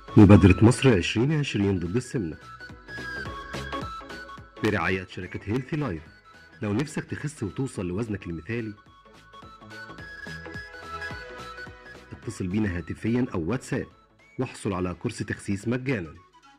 مبادرة مصر 2020 ضد السمنة برعاية شركة هيلثي لايف لو نفسك تخس وتوصل لوزنك المثالي اتصل بينا هاتفيا أو واتساب واحصل على كورس تخسيس مجانا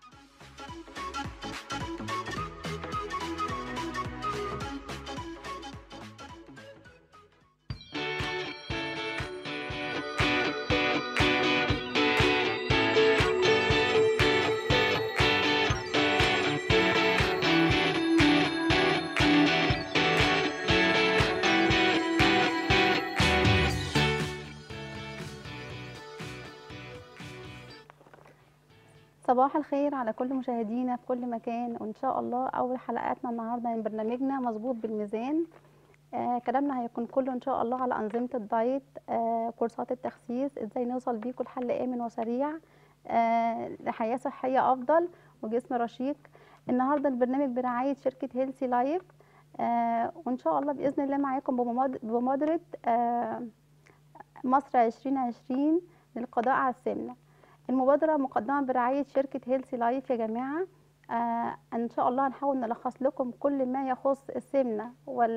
صباح الخير على كل مشاهدينا في كل مكان وان شاء الله اول حلقاتنا النهارده من برنامجنا مظبوط بالميزان آه كلامنا هيكون كله ان شاء الله على انظمه الدايت آه كورسات التخسيس ازاي نوصل بيكم لحل امن وسريع آه لحياه صحيه افضل وجسم رشيق النهارده البرنامج برعايه شركه هيلثي لايف آه وان شاء الله باذن الله معاكم بمباد- بمبادره آه مصر 2020 للقضاء على السمنه المبادرة مقدمة برعاية شركة هيلثي لايف يا جماعة آه إن شاء الله هنحاول نلخص لكم كل ما يخص السمنة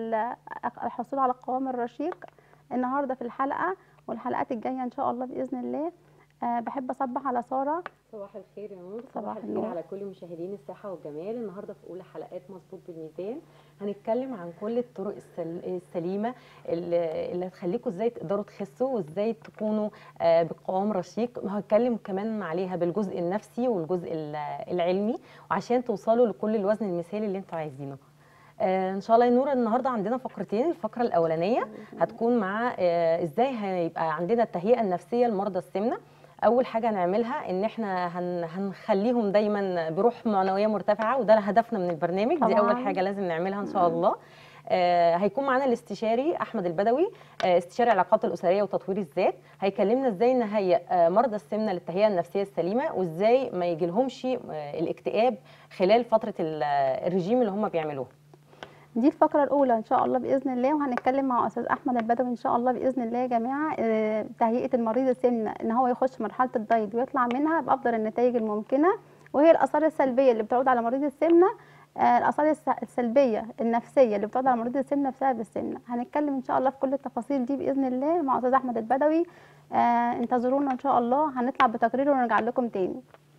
والحصول على القوام الرشيق النهاردة في الحلقة والحلقات الجاية إن شاء الله بإذن الله آه بحب أصبح على سارة صباح الخير يا نور صباح صباح الخير النور. على كل مشاهدين الصحة والجمال النهارده في أولى حلقات مظبوط بالميزان هنتكلم عن كل الطرق السل... السليمة اللي اللي هتخليكم ازاي تقدروا تخسوا وازاي تكونوا آه، بقوام رشيق هنتكلم كمان عليها بالجزء النفسي والجزء ال- العلمي وعشان توصلوا لكل الوزن المثالي اللي انتوا عايزينه آه، ان شاء الله يا نور النهارده عندنا فقرتين الفقره الاولانيه هتكون مع آه، ازاي هيبقى عندنا التهيئه النفسيه لمرضى السمنه اول حاجه هنعملها ان احنا هن هنخليهم دايما بروح معنويه مرتفعه وده هدفنا من البرنامج دي طبعاً. اول حاجه لازم نعملها ان شاء الله آه هيكون معانا الاستشاري احمد البدوي آه استشاري العلاقات الاسريه وتطوير الذات هيكلمنا ازاي نهيئ آه مرضى السمنه للتهيئه النفسيه السليمه وازاي ما يجيلهمش آه الاكتئاب خلال فتره ال- آه، الرجيم اللي هم بيعملوه دي الفقرة الأولى إن شاء الله بإذن الله وهنتكلم مع أستاذ أحمد البدوي إن شاء الله بإذن الله يا جماعة آه، تهيئة المريض السمنة إن هو يخش مرحلة الدايت ويطلع منها بأفضل النتائج الممكنة وهي الآثار السلبية اللي بتعود على مريض السمنة آه، الآثار الس- السلبية النفسية اللي بتعود على مريض السمنة بسبب السمنة هنتكلم إن شاء الله في كل التفاصيل دي بإذن الله مع أستاذ أحمد البدوي آه، انتظرونا إن شاء الله هنطلع بتقرير ونرجع لكم تاني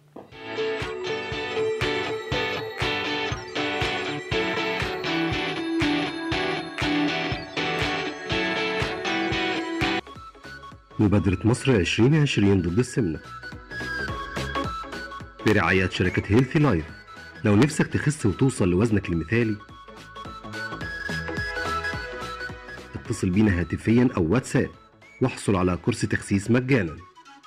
مبادرة مصر 2020 ضد السمنة برعاية شركة هيلثي لايف لو نفسك تخس وتوصل لوزنك المثالي اتصل بينا هاتفيا أو واتساب واحصل على كورس تخسيس مجانا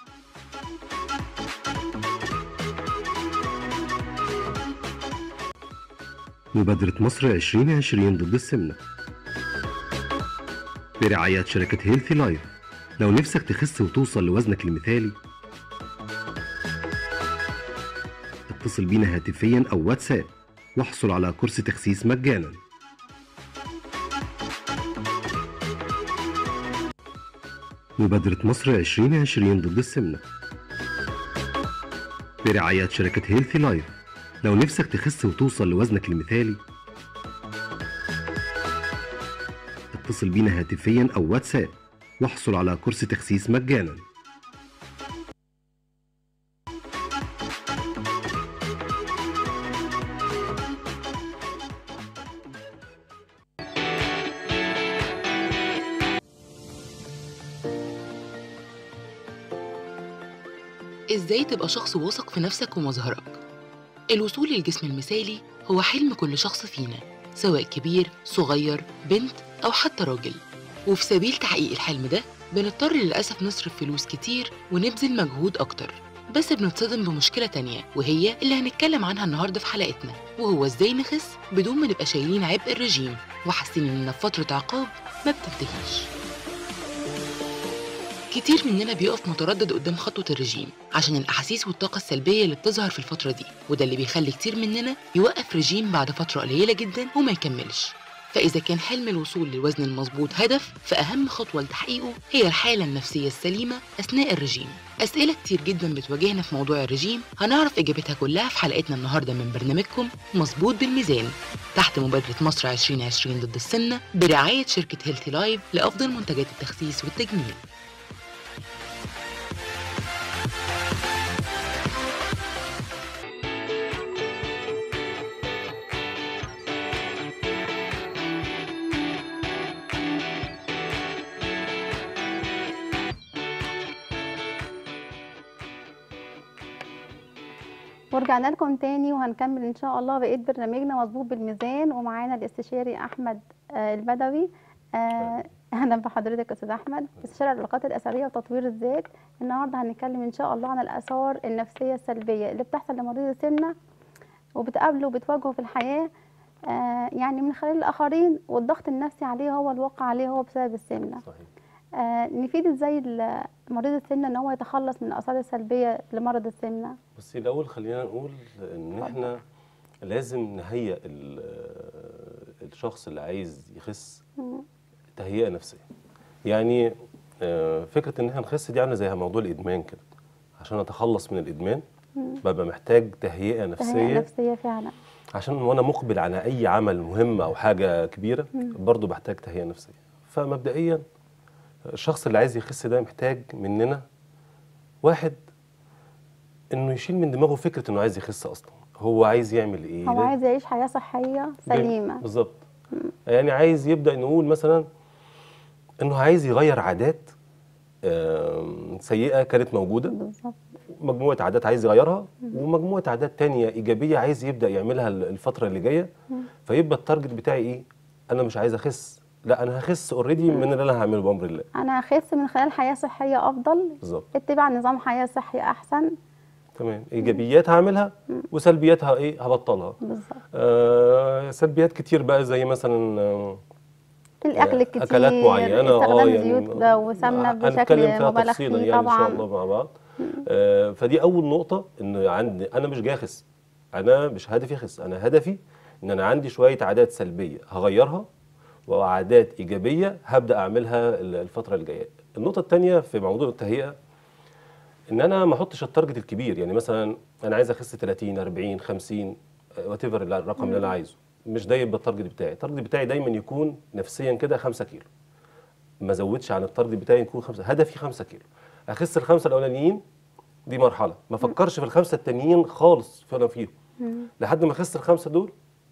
مبادرة مصر 2020 ضد السمنة برعاية شركة هيلثي لايف لو نفسك تخس وتوصل لوزنك المثالي اتصل بينا هاتفيا أو واتساب واحصل على كورس تخسيس مجانا مبادرة مصر 2020 ضد السمنة برعاية شركة هيلثي لايف لو نفسك تخس وتوصل لوزنك المثالي اتصل بينا هاتفيا أو واتساب واحصل على كورس تخسيس مجانا ازاي تبقى شخص واثق في نفسك ومظهرك الوصول للجسم المثالي هو حلم كل شخص فينا سواء كبير صغير بنت او حتى راجل وفي سبيل تحقيق الحلم ده بنضطر للأسف نصرف فلوس كتير ونبذل مجهود أكتر بس بنتصدم بمشكلة تانية وهي اللي هنتكلم عنها النهاردة في حلقتنا وهو ازاي نخس بدون ما نبقى شايلين عبء الرجيم وحاسين اننا في فترة عقاب ما بتنتهيش كتير مننا بيقف متردد قدام خطوة الرجيم عشان الأحاسيس والطاقة السلبية اللي بتظهر في الفترة دي وده اللي بيخلي كتير مننا يوقف رجيم بعد فترة قليلة جدا وما يكملش فإذا كان حلم الوصول للوزن المظبوط هدف فأهم خطوة لتحقيقه هي الحالة النفسية السليمة أثناء الرجيم أسئلة كتير جدا بتواجهنا في موضوع الرجيم هنعرف إجابتها كلها في حلقتنا النهاردة من برنامجكم مظبوط بالميزان تحت مبادرة مصر 2020 ضد السمنة برعاية شركة هيلثي لايف لأفضل منتجات التخسيس والتجميل ورجعنا لكم تاني وهنكمل ان شاء الله بقيه برنامجنا مظبوط بالميزان ومعانا الاستشاري احمد آه، البدوي آه، اهلا بحضرتك يا استاذ احمد استشاري العلاقات الاسريه وتطوير الذات النهارده هنتكلم ان شاء الله عن الاثار النفسيه السلبيه اللي بتحصل لمريض السمنه وبتقابله وبتواجهه في الحياه آه، يعني من خلال الاخرين والضغط النفسي عليه هو الواقع عليه هو بسبب السمنه صحيح آه، نفيد ازاي ال- مريض السمنه ان هو يتخلص من الاثار السلبيه لمرض السمنه بس الاول خلينا نقول ان احنا لازم نهيئ ال- الشخص اللي عايز يخس مم. تهيئه نفسيه يعني آه، فكره ان احنا نخس دي عامله زي موضوع الادمان كده عشان اتخلص من الادمان ببقى محتاج تهيئه تهيئه نفسيه نفسيه فعلا عشان وانا مقبل على اي عمل مهم او حاجه كبيره برضو بحتاج تهيئه نفسيه فمبدئيا الشخص اللي عايز يخس ده محتاج مننا واحد انه يشيل من دماغه فكره انه عايز يخس اصلا هو عايز يعمل ايه هو ده- عايز يعيش حياه صحيه سليمه بالظبط يعني عايز يبدا نقول مثلا انه عايز يغير عادات آم، سيئه كانت موجوده بالظبط مجموعه عادات عايز يغيرها ومجموعه عادات تانية ايجابيه عايز يبدا يعملها ال- الفتره اللي جايه فيبقى التارجت بتاعي ايه انا مش عايز اخس لا انا هخس اوريدي من اللي انا هعمله بامر الله انا اخس من خلال حياه صحيه افضل بالظبط اتباع نظام حياه صحي احسن تمام ايجابيات هعملها وسلبياتها ايه هبطلها بالظبط آه سلبيات كتير بقى زي مثلا آه الاكل الكتير اكلات معينه استخدام يعني الزيوت ده وسمنه هنتكلم بشكل فيها مبالغ تفصيلا فيه يعني ان شاء طبعا الله مع بعض آه فدي اول نقطه ان عندي انا مش جاي اخس انا مش هدفي اخس انا هدفي ان انا عندي شويه عادات سلبيه هغيرها وعادات ايجابيه هبدا اعملها ال- الفتره الجايه النقطه الثانيه في موضوع التهيئه ان انا ما احطش التارجت الكبير يعني مثلا انا عايز اخس 30 40 50 وات ايفر الرقم اللي انا عايزه مش ده يبقى التارجت بتاعي التارجت بتاعي دايما يكون نفسيا كده 5 كيلو ما زودش عن التارجت بتاعي يكون خمسة هدفي 5 كيلو اخس الخمسه الاولانيين دي مرحله ما افكرش في الخمسه التانيين خالص فانا فيهم لحد ما اخس الخمسه دول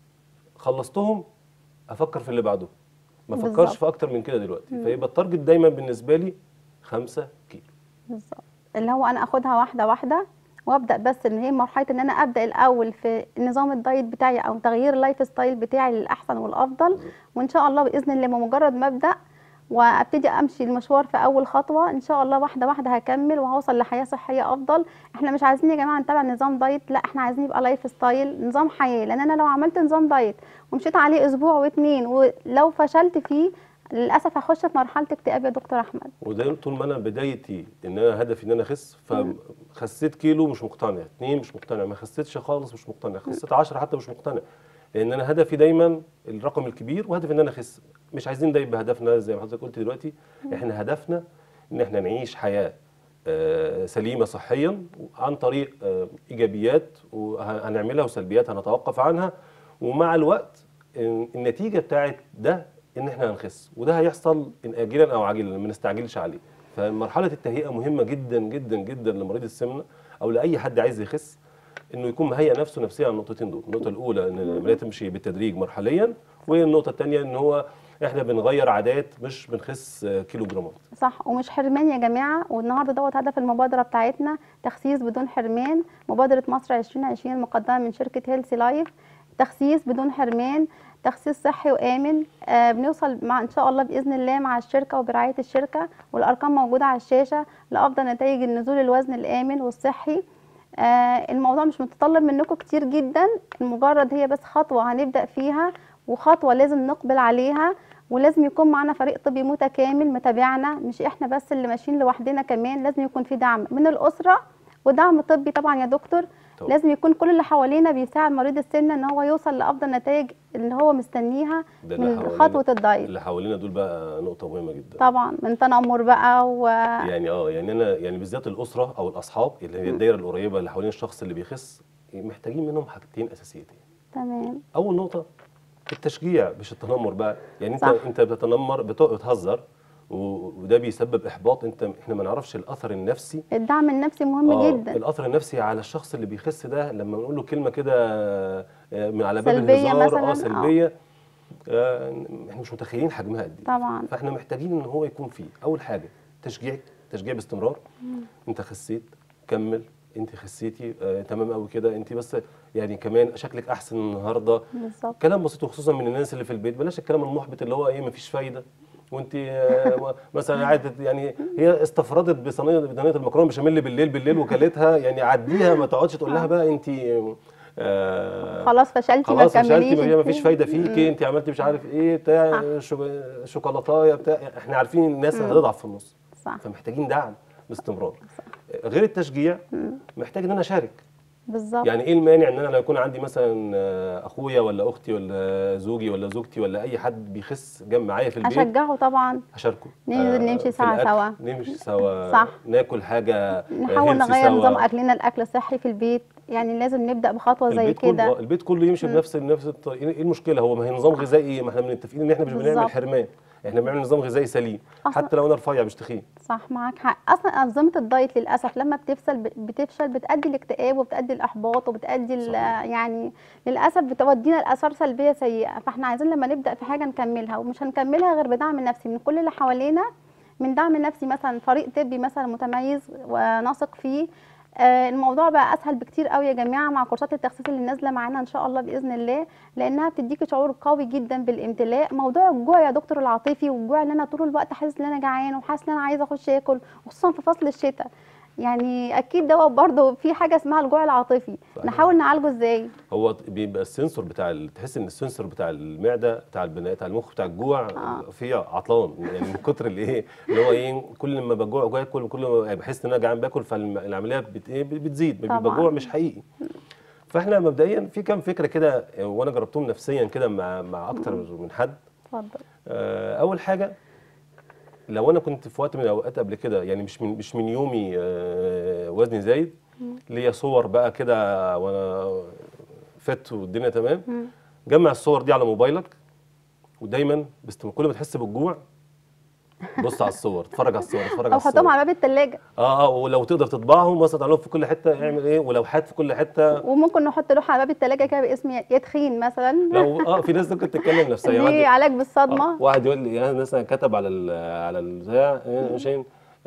خلصتهم افكر في اللي بعده ما افكرش بالظبط. في اكتر من كده دلوقتي فيبقى التارجت دايما بالنسبه لي 5 كيلو بالظبط اللي هو انا اخدها واحده واحده وابدا بس ان هي مرحله ان انا ابدا الاول في نظام الدايت بتاعي او تغيير اللايف ستايل بتاعي للاحسن والافضل وان شاء الله باذن الله بمجرد ما ابدا وابتدي امشي المشوار في اول خطوه ان شاء الله واحده واحده هكمل وهوصل لحياه صحيه افضل احنا مش عايزين يا جماعه نتابع نظام دايت لا احنا عايزين يبقى لايف ستايل نظام حياه لان انا لو عملت نظام دايت ومشيت عليه اسبوع واتنين ولو فشلت فيه للاسف هخش في مرحله اكتئاب يا دكتور احمد وده طول ما انا بدايتي ان انا هدفي ان انا اخس فخسيت كيلو مش مقتنع اثنين مش مقتنع ما خسيتش خالص مش مقتنع خسيت 10 حتى مش مقتنع لان انا هدفي دايما الرقم الكبير وهدفي ان انا اخس مش عايزين ده يبقى هدفنا زي ما حضرتك قلت دلوقتي احنا هدفنا ان احنا نعيش حياه آه، سليمه صحيا عن طريق آه، ايجابيات وهنعملها وسلبيات هنتوقف عنها ومع الوقت آه، النتيجه بتاعت ده ان احنا هنخس وده هيحصل ان اجلا او عاجلا ما نستعجلش عليه فمرحله التهيئه مهمه جدا جدا جدا لمريض السمنه او لاي حد عايز يخس انه يكون مهيئ نفسه نفسيا على النقطتين دول النقطه الاولى ان العمليه تمشي بالتدريج مرحليا والنقطه الثانيه ان هو احنا بنغير عادات مش بنخس آه، كيلو جرامات صح ومش حرمان يا جماعه والنهارده دوت هدف المبادره بتاعتنا تخسيس بدون حرمان مبادره مصر 2020 المقدمه من شركه هيلثي لايف تخسيس بدون حرمان تخسيس صحي وامن آه بنوصل مع ان شاء الله باذن الله مع الشركه وبرعايه الشركه والارقام موجوده على الشاشه لافضل نتائج النزول الوزن الامن والصحي آه الموضوع مش متطلب منكم كتير جدا المجرد هي بس خطوه هنبدا فيها وخطوه لازم نقبل عليها ولازم يكون معانا فريق طبي متكامل متابعنا مش احنا بس اللي ماشيين لوحدنا كمان لازم يكون في دعم من الاسره ودعم طبي طبعا يا دكتور طبعا. لازم يكون كل اللي حوالينا بيساعد مريض السمنه ان هو يوصل لافضل نتائج اللي هو مستنيها ده اللي من حوالينا- خطوه الدايت اللي حوالينا دول بقى نقطه مهمه جدا طبعا من تنمر بقى و يعني اه يعني انا يعني بالذات الاسره او الاصحاب اللي هي الدايره القريبه اللي حوالين الشخص اللي بيخس محتاجين منهم حاجتين اساسيتين تمام اول نقطه التشجيع مش التنمر بقى يعني انت صح. انت بتتنمر بت- بتهزر و- وده بيسبب احباط انت احنا ما نعرفش الاثر النفسي الدعم النفسي مهم آه، جدا الاثر النفسي على الشخص اللي بيخس ده لما نقول له كلمه كده آه، من على باب سلبية الهزار مثلاً، اه آه. سلبيه آه، احنا مش متخيلين حجمها قد ايه طبعا فاحنا محتاجين ان هو يكون فيه اول حاجه تشجيع تشجيع باستمرار انت خسيت كمل انت خسيتي آه تمام قوي كده انت بس يعني كمان شكلك احسن النهارده بالظبط كلام بسيط وخصوصا من الناس اللي في البيت بلاش الكلام المحبط اللي هو ايه مفيش فايده وانت آه، مثلا قاعده يعني هي استفردت بصينيه بصينيه المكرونه بشاميل بالليل بالليل وكلتها يعني عديها ما تقعدش تقول لها بقى انت آه خلاص فشلتي ما خلاص فشلتي تكمليش ما فيش انت. فايده فيكي انت عملتي مش عارف ايه بتاع شو- شوكولاتايه بتاع احنا عارفين الناس هتضعف في النص صح فمحتاجين دعم باستمرار غير التشجيع محتاج ان انا اشارك بالظبط يعني ايه المانع ان انا لو يكون عندي مثلا آه، اخويا ولا اختي ولا زوجي ولا زوجتي ولا اي حد بيخس جنب معايا في البيت اشجعه طبعا اشاركه ننزل آه، نمشي في ساعة الأكل، سوا. نمشي سوا صح. ناكل حاجه آه، نحاول healthy نغير سوا. نظام اكلنا الاكل صحي في البيت يعني لازم نبدا بخطوه زي البيت كله كده آه، البيت كله يمشي بنفس نفس الطريقه ايه المشكله هو ما هي نظام غذائي ما احنا متفقين ان احنا مش بنعمل بالظبط. حرمان احنا بنعمل نظام غذائي سليم أصلاً- حتى لو انا رفيع مش تخين صح معاك حق اصلا انظمه الدايت للاسف لما بتفشل بتفشل بتؤدي الاكتئاب وبتؤدي الاحباط وبتؤدي ال- صحيح. يعني للاسف بتودينا لاثار سلبيه سيئه فاحنا عايزين لما نبدا في حاجه نكملها ومش هنكملها غير بدعم نفسي من كل اللي حوالينا من دعم نفسي مثلا فريق طبي مثلا متميز ونثق فيه آه، الموضوع بقى اسهل بكتير قوي يا جماعه مع كورسات التخسيس اللي نازله معانا ان شاء الله باذن الله لانها بتديكي شعور قوي جدا بالامتلاء موضوع الجوع يا دكتور العاطفي والجوع اللي انا طول الوقت حاسس ان انا جعان وحاسس ان انا عايزه اخش اكل وخصوصا في فصل الشتاء يعني اكيد دوت برضه في حاجه اسمها الجوع العاطفي صحيح. نحاول نعالجه ازاي هو بيبقى السنسور بتاع ال- تحس ان السنسور بتاع المعده بتاع البناء بتاع المخ بتاع الجوع آه. فيه عطلان يعني من كتر الايه اللي هو ايه كل ما بجوع باكل وكل ما بحس ان انا جعان باكل فالعمليه بت إيه بتزيد بيبقى طبعاً. جوع مش حقيقي فاحنا مبدئيا في كام فكره كده وانا جربتهم نفسيا كده مع مع اكتر من حد اتفضل آه، اول حاجه لو انا كنت في وقت من الاوقات قبل كده يعني مش من مش من يومي آه، وزني زايد ليا صور بقى كده وانا فت والدنيا تمام جمع الصور دي على موبايلك ودايما باستمرار كل ما تحس بالجوع بص على الصور اتفرج على الصور اتفرج او على حطهم الصور على باب الثلاجه اه اه ولو تقدر تطبعهم مثلا تعملهم في كل حته اعمل ايه ولوحات في كل حته وممكن نحط لوحه على باب الثلاجه كده باسم يا تخين مثلا لو اه في ناس ممكن تتكلم نفسها يعني دي واحد- علاج آه، بالصدمه واحد يقول لي يعني مثلا كتب على ال على البتاع إيه، عشان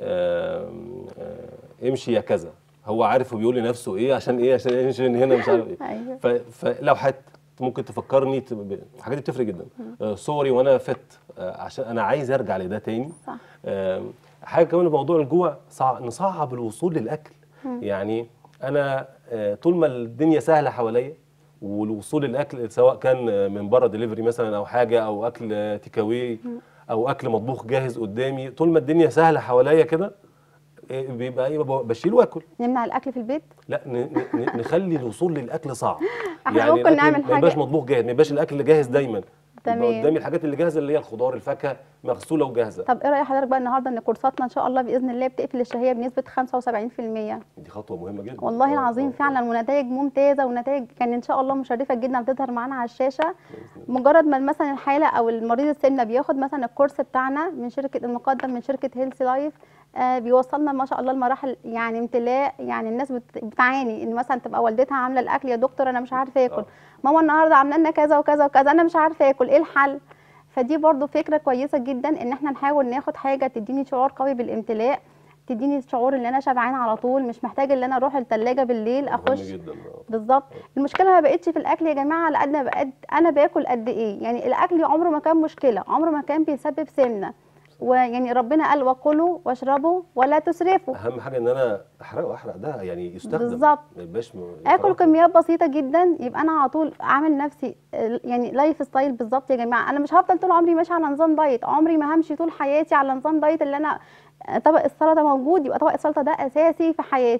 آم، آه، امشي يا كذا هو عارف هو بيقول لنفسه ايه عشان ايه عشان يمشي من هنا مش عارف ايه ايوه ف- فلوحات ممكن تفكرني ت- ب- الحاجات دي بتفرق جدا آه، صوري وانا فت آه، عشان انا عايز ارجع لده تاني صح آم، حاجه كمان موضوع الجوع صع... نصعب الوصول للاكل يعني انا آه، طول ما الدنيا سهله حواليا والوصول للاكل سواء كان آه، من بره دليفري مثلا او حاجه او اكل تيك اواي او اكل مطبوخ جاهز قدامي طول ما الدنيا سهله حواليا كده آه، بيبقى ايه بب- بشيل واكل نمنع الاكل في البيت لا ن- ن- ن- نخلي الوصول للاكل صعب احنا ممكن الأكل نعمل ما يبقاش حاجة- مطبوخ جاهز ما يبقاش الاكل جاهز دايما تمام. يبقى قدامي الحاجات اللي جاهزه اللي هي الخضار الفاكهه مغسوله وجاهزه طب ايه راي حضرتك بقى النهارده ان كورساتنا ان شاء الله باذن الله بتقفل الشهيه بنسبه 75% دي خطوه مهمه جدا والله آه، العظيم آه، فعلا ونتائج ممتازه ونتائج كان ان شاء الله مشرفه جدا بتظهر معانا على الشاشه مجرد ما مثلا الحاله او المريض السمنه بياخد مثلا الكورس بتاعنا من شركه المقدم من شركه هيلث لايف آه بيوصلنا ما شاء الله لمراحل يعني امتلاء يعني الناس بت- بتعاني ان مثلا تبقى والدتها عامله الاكل يا دكتور انا مش عارفه اكل آه. ماما النهارده عامله لنا كذا وكذا وكذا انا مش عارفه اكل ايه الحل فدي برضو فكره كويسه جدا ان احنا نحاول ناخد حاجه تديني شعور قوي بالامتلاء تديني شعور ان انا شبعانه على طول مش محتاج ان انا اروح الثلاجه بالليل مهم اخش جدا آه. بالظبط المشكله ما بقتش في الاكل يا جماعه على قد ما بقت انا باكل قد ايه يعني الاكل عمره ما كان مشكله عمره ما كان بيسبب سمنه ويعني ربنا قال وكلوا واشربوا ولا تسرفوا اهم حاجه ان انا احرقه واحرق ده يعني يستخدم بالظبط. ما يبقاش م- اكل يتراكم. كميات بسيطه جدا يبقى انا على طول عامل نفسي ال- يعني لايف ستايل بالظبط يا جماعه انا مش هفضل طول عمري ماشيه على نظام دايت عمري ما همشي طول حياتي على نظام دايت اللي انا طبق السلطه موجود يبقى طبق السلطه ده اساسي في حياتي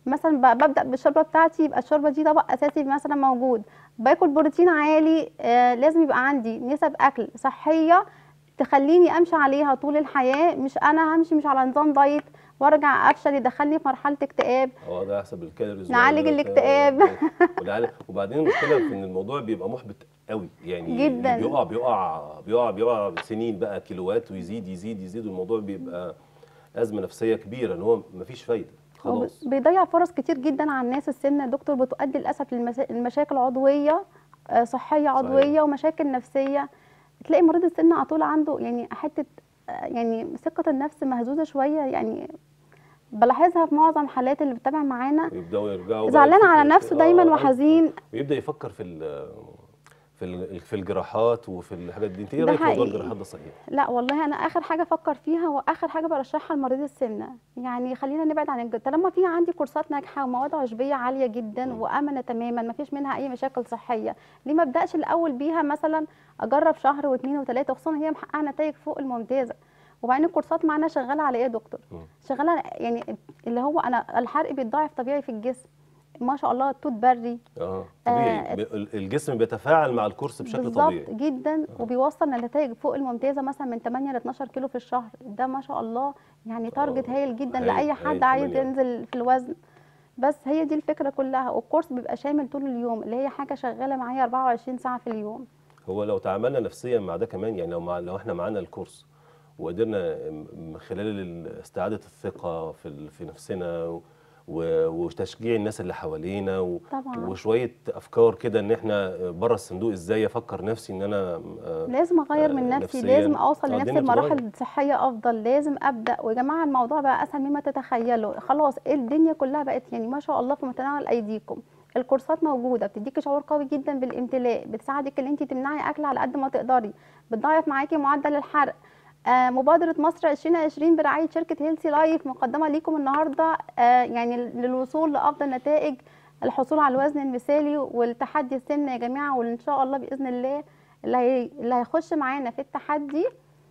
مثلا ب- ببدا بالشوربه بتاعتي يبقى الشوربه دي طبق اساسي مثلا موجود باكل بروتين عالي آه لازم يبقى عندي نسب اكل صحيه تخليني امشي عليها طول الحياه مش انا همشي مش على نظام دايت وارجع افشل يدخلني في مرحله اكتئاب اه ده حسب الكالوريز نعالج ولا- الاكتئاب. ونعالج- وبعدين المشكله في ان الموضوع بيبقى محبط قوي يعني جداً. اللي بيقع بيقع بيقع بيقع سنين بقى كيلوات ويزيد يزيد يزيد والموضوع بيبقى ازمه نفسيه كبيره ان هو مفيش فايده هو خلاص بيضيع فرص كتير جدا على الناس السن يا دكتور بتؤدي للاسف للمسا- لمشاكل عضويه آه، صحيه عضويه ومشاكل نفسيه تلاقي مريض السن على طول عنده يعني حته آه، يعني ثقه النفس مهزوزه شويه يعني بلاحظها في معظم الحالات اللي بتتابع معانا ويبداوا يرجعوا بقى زعلان على يفكروا- نفسه دايما آه، آه، وحزين ويبدا يفكر في ال في ال- في الجراحات وفي الحاجات دي انت ايه ده رايك في موضوع حقيقي. الجراحات ده صحيح لا والله انا اخر حاجه افكر فيها واخر حاجه برشحها لمريض السمنه يعني خلينا نبعد عن الج- طالما في عندي كورسات ناجحه ومواد عشبيه عاليه جدا مم. وامنه تماما ما فيش منها اي مشاكل صحيه ليه ما ابداش الاول بيها مثلا اجرب شهر واثنين وثلاثه خصوصا هي محققه نتائج فوق الممتازه وبعدين الكورسات معانا شغاله على ايه يا دكتور مم. شغاله يعني اللي هو انا الحرق بيتضاعف طبيعي في الجسم ما شاء الله التوت بري اه طبيعي آه، ب- الجسم بيتفاعل مع الكورس بشكل بالظبط طبيعي جدا وبيوصل لنتائج فوق الممتازه مثلا من 8 ل 12 كيلو في الشهر ده ما شاء الله يعني تارجت آه، هايل جدا هايل- لاي هايل حد كمان عايز يعني. ينزل في الوزن بس هي دي الفكره كلها والكورس بيبقى شامل طول اليوم اللي هي حاجه شغاله معايا 24 ساعه في اليوم هو لو تعاملنا نفسيا مع ده كمان يعني لو مع لو احنا معانا الكورس وقدرنا م- من خلال ال- استعاده الثقه في ال- في نفسنا و- و- وتشجيع الناس اللي حوالينا و- طبعا وشويه افكار كده ان احنا بره الصندوق ازاي افكر نفسي ان انا آه، لازم اغير من آه، نفسي نفسياً. لازم اوصل آه، لنفسي الدنيا بتتغير. المراحل الصحيه افضل لازم ابدا ويا جماعه الموضوع بقى اسهل مما تتخيلوا خلاص الدنيا كلها بقت يعني ما شاء الله في متناول ايديكم الكورسات موجوده بتديكي شعور قوي جدا بالامتلاء بتساعدك ان انت تمنعي اكل على قد ما تقدري بتضاعف معاكي معدل الحرق آه مبادرة مصر 2020 برعاية شركة هيلسي لايف مقدمة ليكم النهاردة آه يعني للوصول لأفضل نتائج الحصول على الوزن المثالي والتحدي السن يا جماعة وإن شاء الله بإذن الله اللي, هي... اللي هيخش معانا في التحدي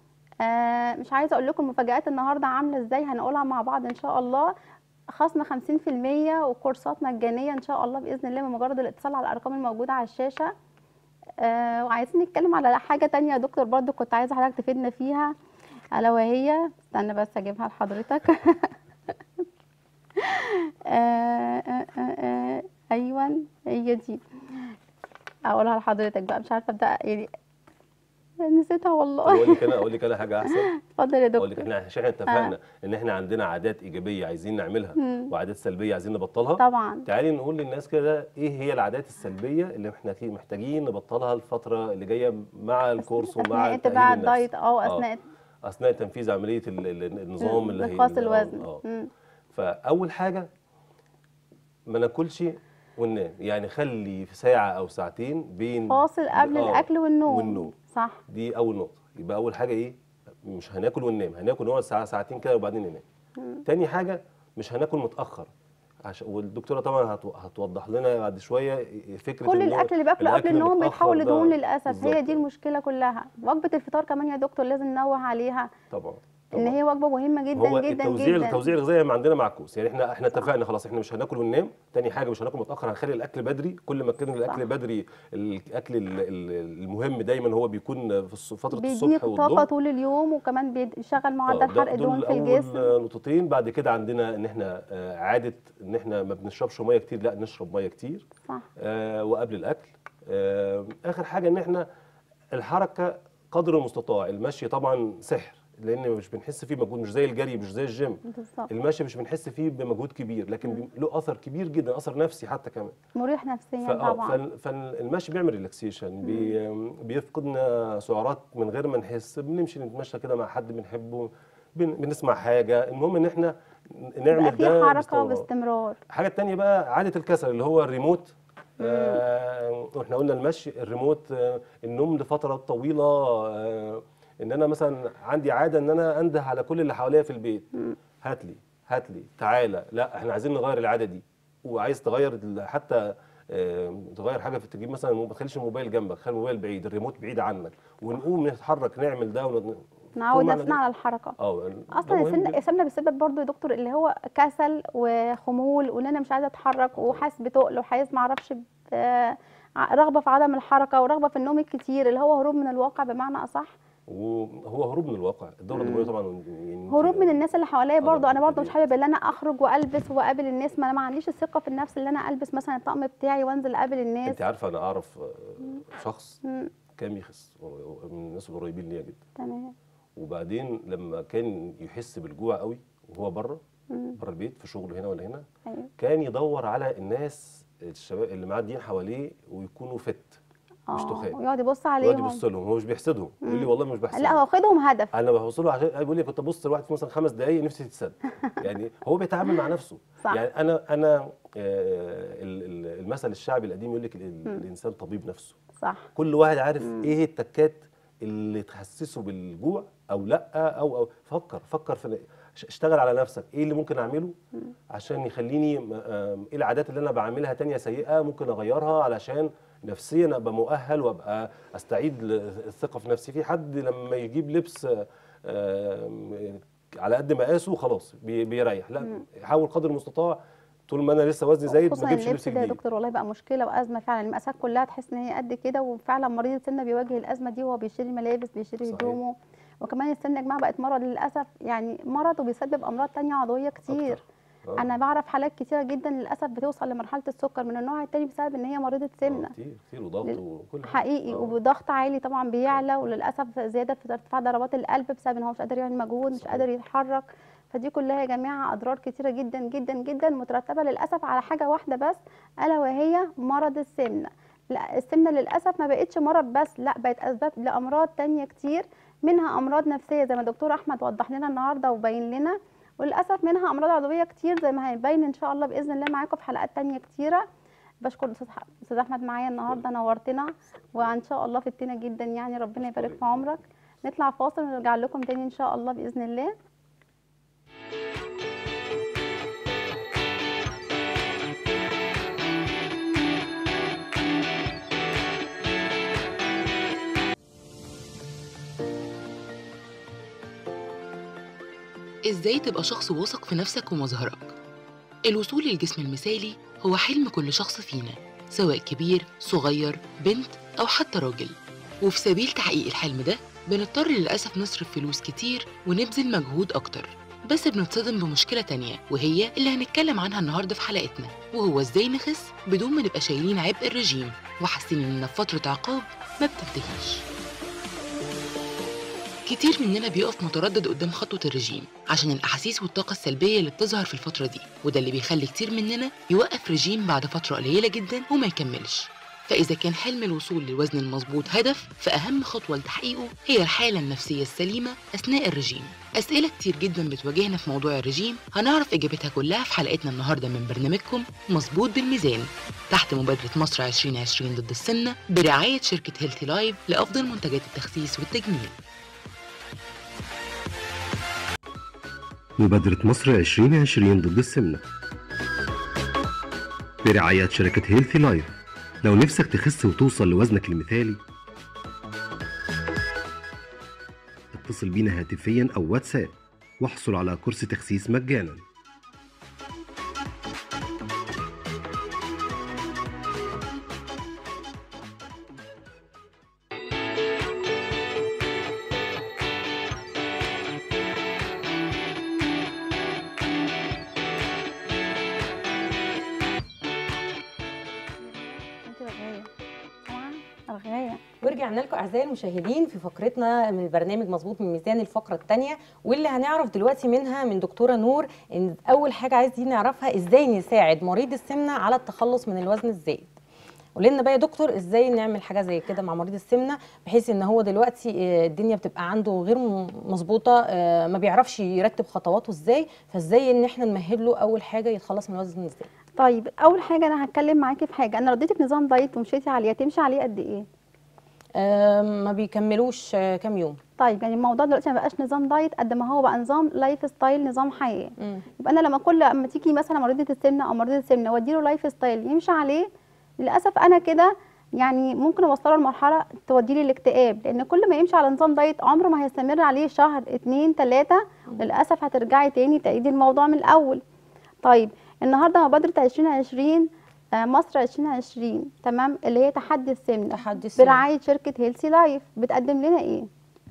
آه مش عايزة أقول لكم مفاجآت النهاردة عاملة إزاي هنقولها مع بعض إن شاء الله خصم 50% وكورسات مجانية إن شاء الله بإذن الله من مجرد الاتصال على الأرقام الموجودة على الشاشة آه وعايزين نتكلم على حاجة تانية يا دكتور برضو كنت عايزة حضرتك تفيدنا فيها ألا وهي استنى بس أجيبها لحضرتك آه آه آه آه أيوة هي دي أقولها لحضرتك بقى مش عارفة أبدأ يعني نسيتها والله اقول لك انا اقول لك انا حاجه احسن اتفضل يا اقول لك دكتور احنا عشان احنا اتفقنا ان احنا عندنا عادات ايجابيه عايزين نعملها مم. وعادات سلبيه عايزين نبطلها طبعا تعالي نقول للناس كده ايه هي العادات السلبيه اللي احنا محتاجين نبطلها الفتره اللي جايه مع الكورس ومع أثناء التأهيل اتباع النفسي. الدايت اه أثناء اثناء تنفيذ عمليه ال- ال- النظام اللي هي نقاص اللي- الوزن اه مم. فاول حاجه ما ناكلش وننام يعني خلي في ساعه او ساعتين بين فاصل قبل آه، الأكل والنوم والنوم صح دي اول نقطه يبقى اول حاجه ايه مش هناكل وننام هناكل نقعد ساعه ساعتين كده وبعدين ننام تاني حاجه مش هناكل متاخر عشان والدكتوره طبعا هتو- هتوضح لنا بعد شويه فكره كل إن هو الاكل اللي باكله قبل الأكل النوم متأخر بيتحول ده لدهون للاسف هي بالظبط. دي المشكله كلها وجبه الفطار كمان يا دكتور لازم ننوه عليها طبعا ان طبعاً. هي وجبه مهمه جدا هو جدا التوزيع جدا التوزيع الغذائي ما عندنا معكوس يعني احنا احنا اتفقنا خلاص احنا مش هناكل وننام تاني حاجه مش هناكل متاخر هنخلي الاكل بدري كل ما كان الاكل صح. بدري الاكل ال- ال- المهم دايما هو بيكون في الص- فتره بيديك الصبح طاقه والظهر طول اليوم وكمان بيشغل آه، معدل ده- حرق دول دهون في أول الجسم نقطتين بعد كده عندنا ان احنا آه، عاده ان احنا ما بنشربش ميه كتير لا نشرب ميه كتير صح آه، وقبل الاكل آه، اخر حاجه ان احنا الحركه قدر المستطاع المشي طبعا سحر لان مش بنحس فيه مجهود مش زي الجري مش زي الجيم بالظبط المشي مش بنحس فيه بمجهود كبير لكن بي- له اثر كبير جدا اثر نفسي حتى كمان مريح نفسيا فآه، طبعا فال- فالمشي بيعمل ريلاكسيشن بي بيفقدنا سعرات من غير ما نحس بنمشي نتمشى كده مع حد بنحبه بن- بنسمع حاجه المهم ان احنا يبقى نعمل في ده حركه باستمرار. باستمرار الحاجه التانية بقى عاده الكسل اللي هو الريموت آه واحنا قلنا المشي الريموت آه النوم لفتره طويله آه ان انا مثلا عندي عاده ان انا انده على كل اللي حواليا في البيت هات لي هات لي تعالى لا احنا عايزين نغير العاده دي وعايز تغير ال- حتى آه، تغير حاجه في تجيب مثلا ما تخليش الموبايل جنبك خلي الموبايل بعيد الريموت بعيد عنك ونقوم نتحرك نعمل ده ون- نعود معنى نفسنا ده- على الحركه اه ده اصلا مهم السمنه جداً. السمنه بتسبب برضو يا دكتور اللي هو كسل وخمول وان انا مش عايزه اتحرك وحاسس بتقل وحاسس معرفش ب- ع- رغبه في عدم الحركه ورغبه في النوم الكتير اللي هو هروب من الواقع بمعنى اصح وهو هروب من الواقع الدوره الدمويه طبعا يعني هروب من الناس اللي حواليا آه، برضو انا برضو مش بالتأكيد. حابب ان انا اخرج والبس واقابل الناس ما انا ما عنديش الثقه في النفس اللي انا البس مثلا الطقم بتاعي وانزل اقابل الناس انت عارفه انا اعرف آه، شخص مم. كان بيخس هو من الناس القريبين ليا جدا تمام وبعدين لما كان يحس بالجوع قوي وهو بره مم. بره البيت في شغله هنا ولا هنا ايوه كان يدور على الناس الشباب اللي معديين حواليه ويكونوا فت مش اه تخان ويقعد يبص يقعد عليهم يبص لهم هو مش بيحسدهم يقول لي والله مش بحسدهم لا هو واخدهم هدف انا ببص له عشان بيقول لي كنت ابص لواحد مثلا خمس دقائق نفسي تتسد يعني هو بيتعامل مع نفسه صح. يعني انا انا آه، ال- ال- المثل الشعبي القديم يقول لك ال- الانسان طبيب نفسه صح كل واحد عارف ايه التكات اللي تحسسه بالجوع او لا او او فكر فكر في ش- اشتغل على نفسك ايه اللي ممكن اعمله عشان يخليني م- آم، ايه العادات اللي انا بعملها تانية سيئه ممكن اغيرها علشان نفسيا ابقى مؤهل وابقى استعيد ل- الثقه في نفسي في حد لما يجيب لبس آم، على قد مقاسه خلاص بي- بيريح لا حاول قدر المستطاع طول ما انا لسه وزني زايد خصوصا ما اجيبش اللبس لبس ده يا جديد دكتور والله بقى مشكله وازمه فعلا المقاسات كلها تحس ان هي قد كده وفعلا مريض السمنه بيواجه الازمه دي وهو بيشتري ملابس بيشتري صحيح. هدومه وكمان السمنه يا جماعه بقت مرض للاسف يعني مرض وبيسبب امراض تانية عضويه كتير أكتر. آه. انا بعرف حالات كتيره جدا للاسف بتوصل لمرحله السكر من النوع التاني بسبب ان هي مريضه آه، سمنه كتير كتير وضغط لل- وكل حاجة. حقيقي آه. وبضغط عالي طبعا بيعلى وللاسف زياده في ارتفاع ضربات القلب بسبب ان هو مش قادر يعمل مجهود مش صحيح. قادر يتحرك فدي كلها يا جماعه اضرار كتيره جدا جدا جدا مترتبه للاسف على حاجه واحده بس الا وهي مرض السمنه لا السمنه للاسف ما بقتش مرض بس لا بقت اسباب لامراض تانية كتير منها امراض نفسيه زي ما الدكتور احمد وضح لنا النهارده وبين لنا وللاسف منها امراض عضويه كتير زي ما هيبين ان شاء الله باذن الله معاكم في حلقات تانية كتيره بشكر الاستاذ ح- استاذ احمد معايا النهارده نورتنا وان شاء الله فدتنا جدا يعني ربنا يبارك في عمرك نطلع فاصل ونرجع لكم تاني ان شاء الله باذن الله ازاي تبقى شخص واثق في نفسك ومظهرك الوصول للجسم المثالي هو حلم كل شخص فينا سواء كبير صغير بنت او حتى راجل وفي سبيل تحقيق الحلم ده بنضطر للأسف نصرف فلوس كتير ونبذل مجهود أكتر بس بنتصدم بمشكلة تانية وهي اللي هنتكلم عنها النهاردة في حلقتنا وهو ازاي نخس بدون ما نبقى شايلين عبء الرجيم وحاسين اننا في فترة عقاب ما بتنتهيش كتير مننا بيقف متردد قدام خطوة الرجيم عشان الأحاسيس والطاقة السلبية اللي بتظهر في الفترة دي وده اللي بيخلي كتير مننا يوقف رجيم بعد فترة قليلة جدا وما يكملش فإذا كان حلم الوصول للوزن المظبوط هدف فأهم خطوة لتحقيقه هي الحالة النفسية السليمة أثناء الرجيم أسئلة كتير جدا بتواجهنا في موضوع الرجيم هنعرف إجابتها كلها في حلقتنا النهاردة من برنامجكم مظبوط بالميزان تحت مبادرة مصر 2020 ضد السمنة برعاية شركة هيلثي لايف لأفضل منتجات التخسيس والتجميل مبادرة مصر 2020 ضد السمنة برعاية شركة هيلثي لايف لو نفسك تخس وتوصل لوزنك المثالي اتصل بينا هاتفيا أو واتساب واحصل على كورس تخسيس مجانا انت رغايه طبعا رغايه ورجعنا لكم اعزائي المشاهدين في فقرتنا من برنامج مظبوط من ميزان الفقره الثانيه واللي هنعرف دلوقتي منها من دكتوره نور ان اول حاجه عايزين نعرفها ازاي نساعد مريض السمنه على التخلص من الوزن الزايد قول لنا بقى يا دكتور ازاي نعمل حاجه زي كده مع مريض السمنه بحيث ان هو دلوقتي آه، الدنيا بتبقى عنده غير م- مظبوطه آه، ما بيعرفش يرتب خطواته ازاي فازاي ان احنا نمهد له اول حاجه يتخلص من الوزن الزايد طيب اول حاجه انا هتكلم معاكي في حاجه انا رديتك نظام دايت ومشيتي عليه تمشي عليه قد ايه آه، ما بيكملوش آه، كام يوم طيب يعني الموضوع دلوقتي ما بقاش نظام دايت قد ما هو بقى نظام لايف ستايل نظام حياه مم. يبقى انا لما كل اما تيجي مثلا مريضه السمنه او مريض السمنه واديله لايف ستايل يمشي عليه للاسف انا كده يعني ممكن اوصله لمرحله توديه للاكتئاب لان كل ما يمشي على نظام دايت عمره ما هيستمر عليه شهر اتنين تلاته للاسف هترجعي تاني تعيدي الموضوع من الاول طيب النهارده مبادره 2020 آه، مصر 2020 تمام اللي هي تحدي السمنه تحدي السن برعايه شركه هيلسي لايف بتقدم لنا ايه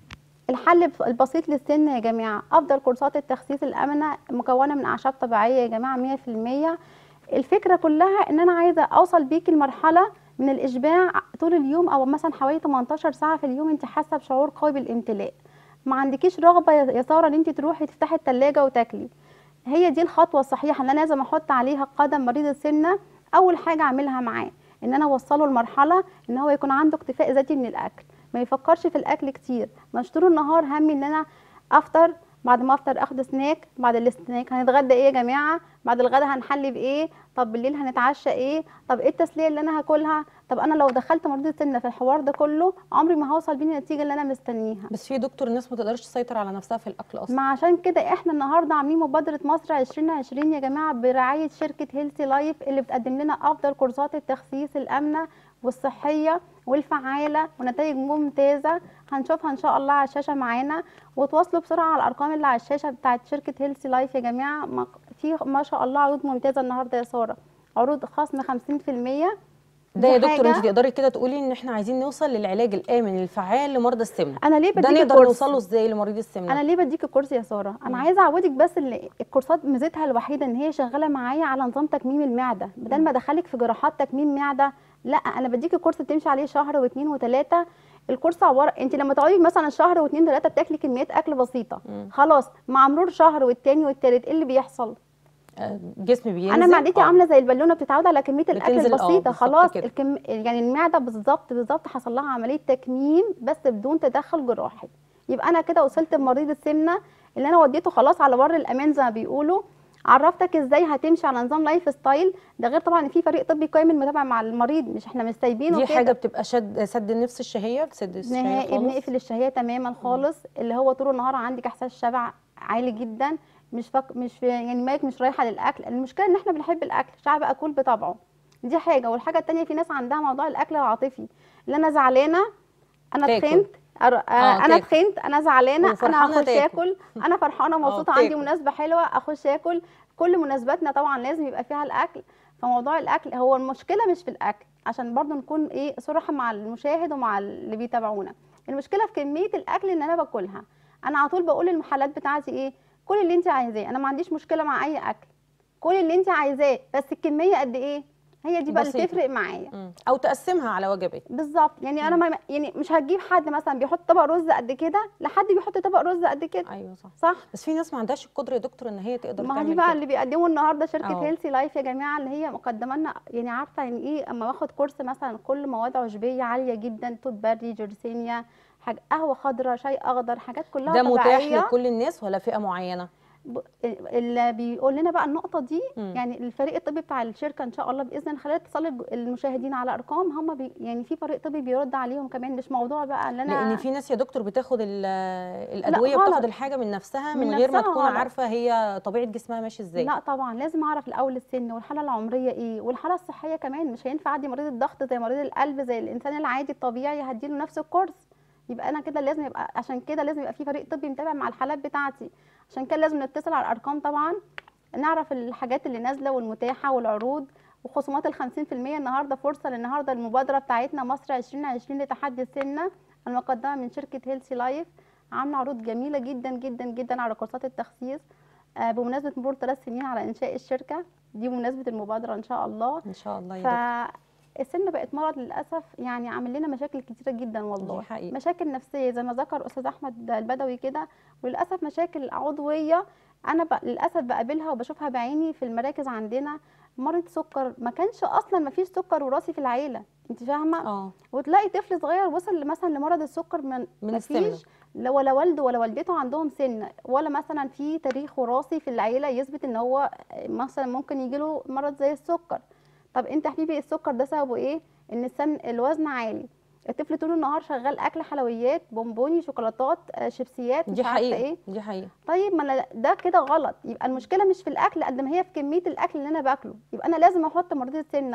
الحل الف- البسيط للسن يا جماعه افضل كورسات التخسيس الامنه مكونه من اعشاب طبيعيه يا جماعه 100% الفكره كلها ان انا عايزه اوصل بيكي لمرحله من الاشباع طول اليوم او مثلا حوالي 18 ساعه في اليوم انت حاسه بشعور قوي بالامتلاء ما عندكيش رغبه يا يا ساره ان انت تروحي تفتحي الثلاجه وتاكلي هي دي الخطوه الصحيحه اللي انا لازم احط عليها قدم مريض السمنه اول حاجه اعملها معاه ان انا اوصله لمرحله ان هو يكون عنده اكتفاء ذاتي من الاكل ما يفكرش في الاكل كتير مش طول النهار همي ان انا افطر بعد ما افطر اخد سناك بعد السناك هنتغدى ايه يا جماعه بعد الغدا هنحلي بايه طب بالليل هنتعشى ايه طب ايه التسليه اللي انا هاكلها طب انا لو دخلت مريض السمنه في الحوار ده كله عمري ما هوصل بيه النتيجه اللي انا مستنيها بس في دكتور الناس ما تقدرش تسيطر على نفسها في الاكل اصلا ما عشان كده احنا النهارده عاملين مبادره مصر 2020 يا جماعه برعايه شركه هيلثي لايف اللي بتقدم لنا افضل كورسات التخسيس الامنه والصحيه والفعاله ونتائج ممتازه هنشوفها ان شاء الله على الشاشه معانا وتواصلوا بسرعه على الارقام اللي على الشاشه بتاعت شركه هيلثي لايف يا جماعه ما- في ما شاء الله عروض ممتازه النهارده يا ساره عروض خصم 50% ده يا دي دكتور انت حاجة- تقدري كده تقولي ان احنا عايزين نوصل للعلاج الامن الفعال لمرضى السمنه انا ليه ده بديكي نقدر كورس؟ نوصل له ازاي لمريض السمنه انا ليه بديكي كورس يا ساره انا مم. عايزه اعودك بس ان الكورسات ميزتها الوحيده ان هي شغاله معايا على نظام تكميم المعده بدل ما ادخلك في جراحات تكميم معده لا انا بديكي كورس تمشي عليه شهر واثنين وثلاثه الكورس عباره انت لما تقعدي مثلا شهر واثنين ثلاثه بتاكلي كميات اكل بسيطه مم. خلاص مع مرور شهر والتاني والتالت ايه اللي بيحصل آه، جسمي بينزل انا معدتي آه. عامله زي البالونه بتتعود على كميه الاكل بتنزل، آه، البسيطه بالظبط خلاص كده. الكم... يعني المعده بالظبط بالظبط حصل لها عمليه تكميم بس بدون تدخل جراحي يبقى انا كده وصلت بمريض السمنه اللي انا وديته خلاص على بر الامان زي ما بيقولوا عرفتك ازاي هتمشي على نظام لايف ستايل ده غير طبعا ان في فريق طبي كامل متابع مع المريض مش احنا مش سايبينه دي كده. حاجه بتبقى شد سد النفس الشهيه بتسد الشهيه نهائي خالص بنقفل الشهيه تماما خالص اللي هو طول النهار عندك احساس شبع عالي جدا مش فك... مش يعني دماغك مش رايحه للاكل المشكله ان احنا بنحب الاكل شعب اكل بطبعه دي حاجه والحاجه التانية في ناس عندها موضوع الاكل العاطفي اللي انا زعلانه انا تاكل. اتخنت أر... آه انا تاكل. اتخنت انا زعلانه انا وفرحانة هخش تاكل. اكل انا فرحانه مبسوطه عندي تاكل. مناسبه حلوه اخش اكل كل مناسباتنا طبعا لازم يبقى فيها الاكل فموضوع الاكل هو المشكله مش في الاكل عشان برضو نكون ايه صراحه مع المشاهد ومع اللي بيتابعونا المشكله في كميه الاكل اللي انا باكلها انا على طول بقول للمحلات بتاعتي ايه كل اللي انت عايزاه انا ما عنديش مشكله مع اي اكل كل اللي انت عايزاه بس الكميه قد ايه هي دي بقى اللي بسيطة. تفرق معايا مم. او تقسمها على وجبات بالظبط يعني انا ما يعني مش هتجيب حد مثلا بيحط طبق رز قد كده لحد بيحط طبق رز قد كده ايوه صح صح بس في ناس ما عندهاش القدره يا دكتور ان هي تقدر ما هي دي تعمل بقى كده اللي بيقدموا النهارده شركه أهو. هيلثي لايف يا جماعه اللي هي مقدمه لنا يعني عارفه يعني ايه اما باخد كورس مثلا كل مواد عشبيه عاليه جدا توت بري جرسينيا حاجه قهوه خضراء شاي اخضر حاجات كلها ده متاح طبيعيه لكل الناس ولا فئه معينه ب- اللي بيقول لنا بقى النقطه دي مم. يعني الفريق الطبي بتاع الشركه ان شاء الله باذن الله خلال اتصال الج- المشاهدين على ارقام هم بي يعني في فريق طبي بيرد عليهم كمان مش موضوع بقى اللي انا لان في ناس يا دكتور بتاخد ال- الادويه غلط. بتاخد الحاجه من نفسها من من, غير ما نفسها تكون غلط. عارفه هي طبيعه جسمها ماشي ازاي لا طبعا لازم اعرف الاول السن والحاله العمريه ايه والحاله الصحيه كمان مش هينفع ادي مريض الضغط زي مريض القلب زي الانسان العادي الطبيعي هديله نفس الكورس يبقى انا كده لازم يبقى عشان كده لازم يبقى في فريق طبي متابع مع الحالات بتاعتي عشان كده لازم نتصل على الارقام طبعا نعرف الحاجات اللي نازله والمتاحه والعروض وخصومات ال 50% النهارده فرصه للنهارده المبادره بتاعتنا مصر 2020 لتحدي السمنه المقدمه من شركه هيلثي لايف عامله عروض جميله جدا جدا جدا على كورسات التخسيس آه، بمناسبه مرور ثلاث سنين على انشاء الشركه دي بمناسبه المبادره ان شاء الله ان شاء الله يا دكتور فالسن بقت مرض للاسف يعني عامل لنا مشاكل كتيره جدا والله دي حقيقة. مشاكل نفسيه زي ما ذكر استاذ احمد البدوي كده وللاسف مشاكل عضويه انا ب... للاسف بقابلها وبشوفها بعيني في المراكز عندنا مريض سكر ما كانش اصلا ما فيش سكر وراثي في العيله انت فاهمه اه وتلاقي طفل صغير وصل مثلا لمرض السكر من من مفيش السمنة. لا ولا والده ولا والدته عندهم سن ولا مثلا في تاريخ وراثي في العيله يثبت ان هو مثلا ممكن يجيله مرض زي السكر طب انت يا حبيبي السكر ده سببه ايه ان السن الوزن عالي الطفل طول النهار شغال اكل حلويات بونبوني شوكولاتات آه، شيبسيات دي مش عارفه حقيقه ايه دي حقيقه طيب ما أنا ده كده غلط يبقى المشكله مش في الاكل قد ما هي في كميه الاكل اللي انا باكله يبقى انا لازم احط مريض السمنه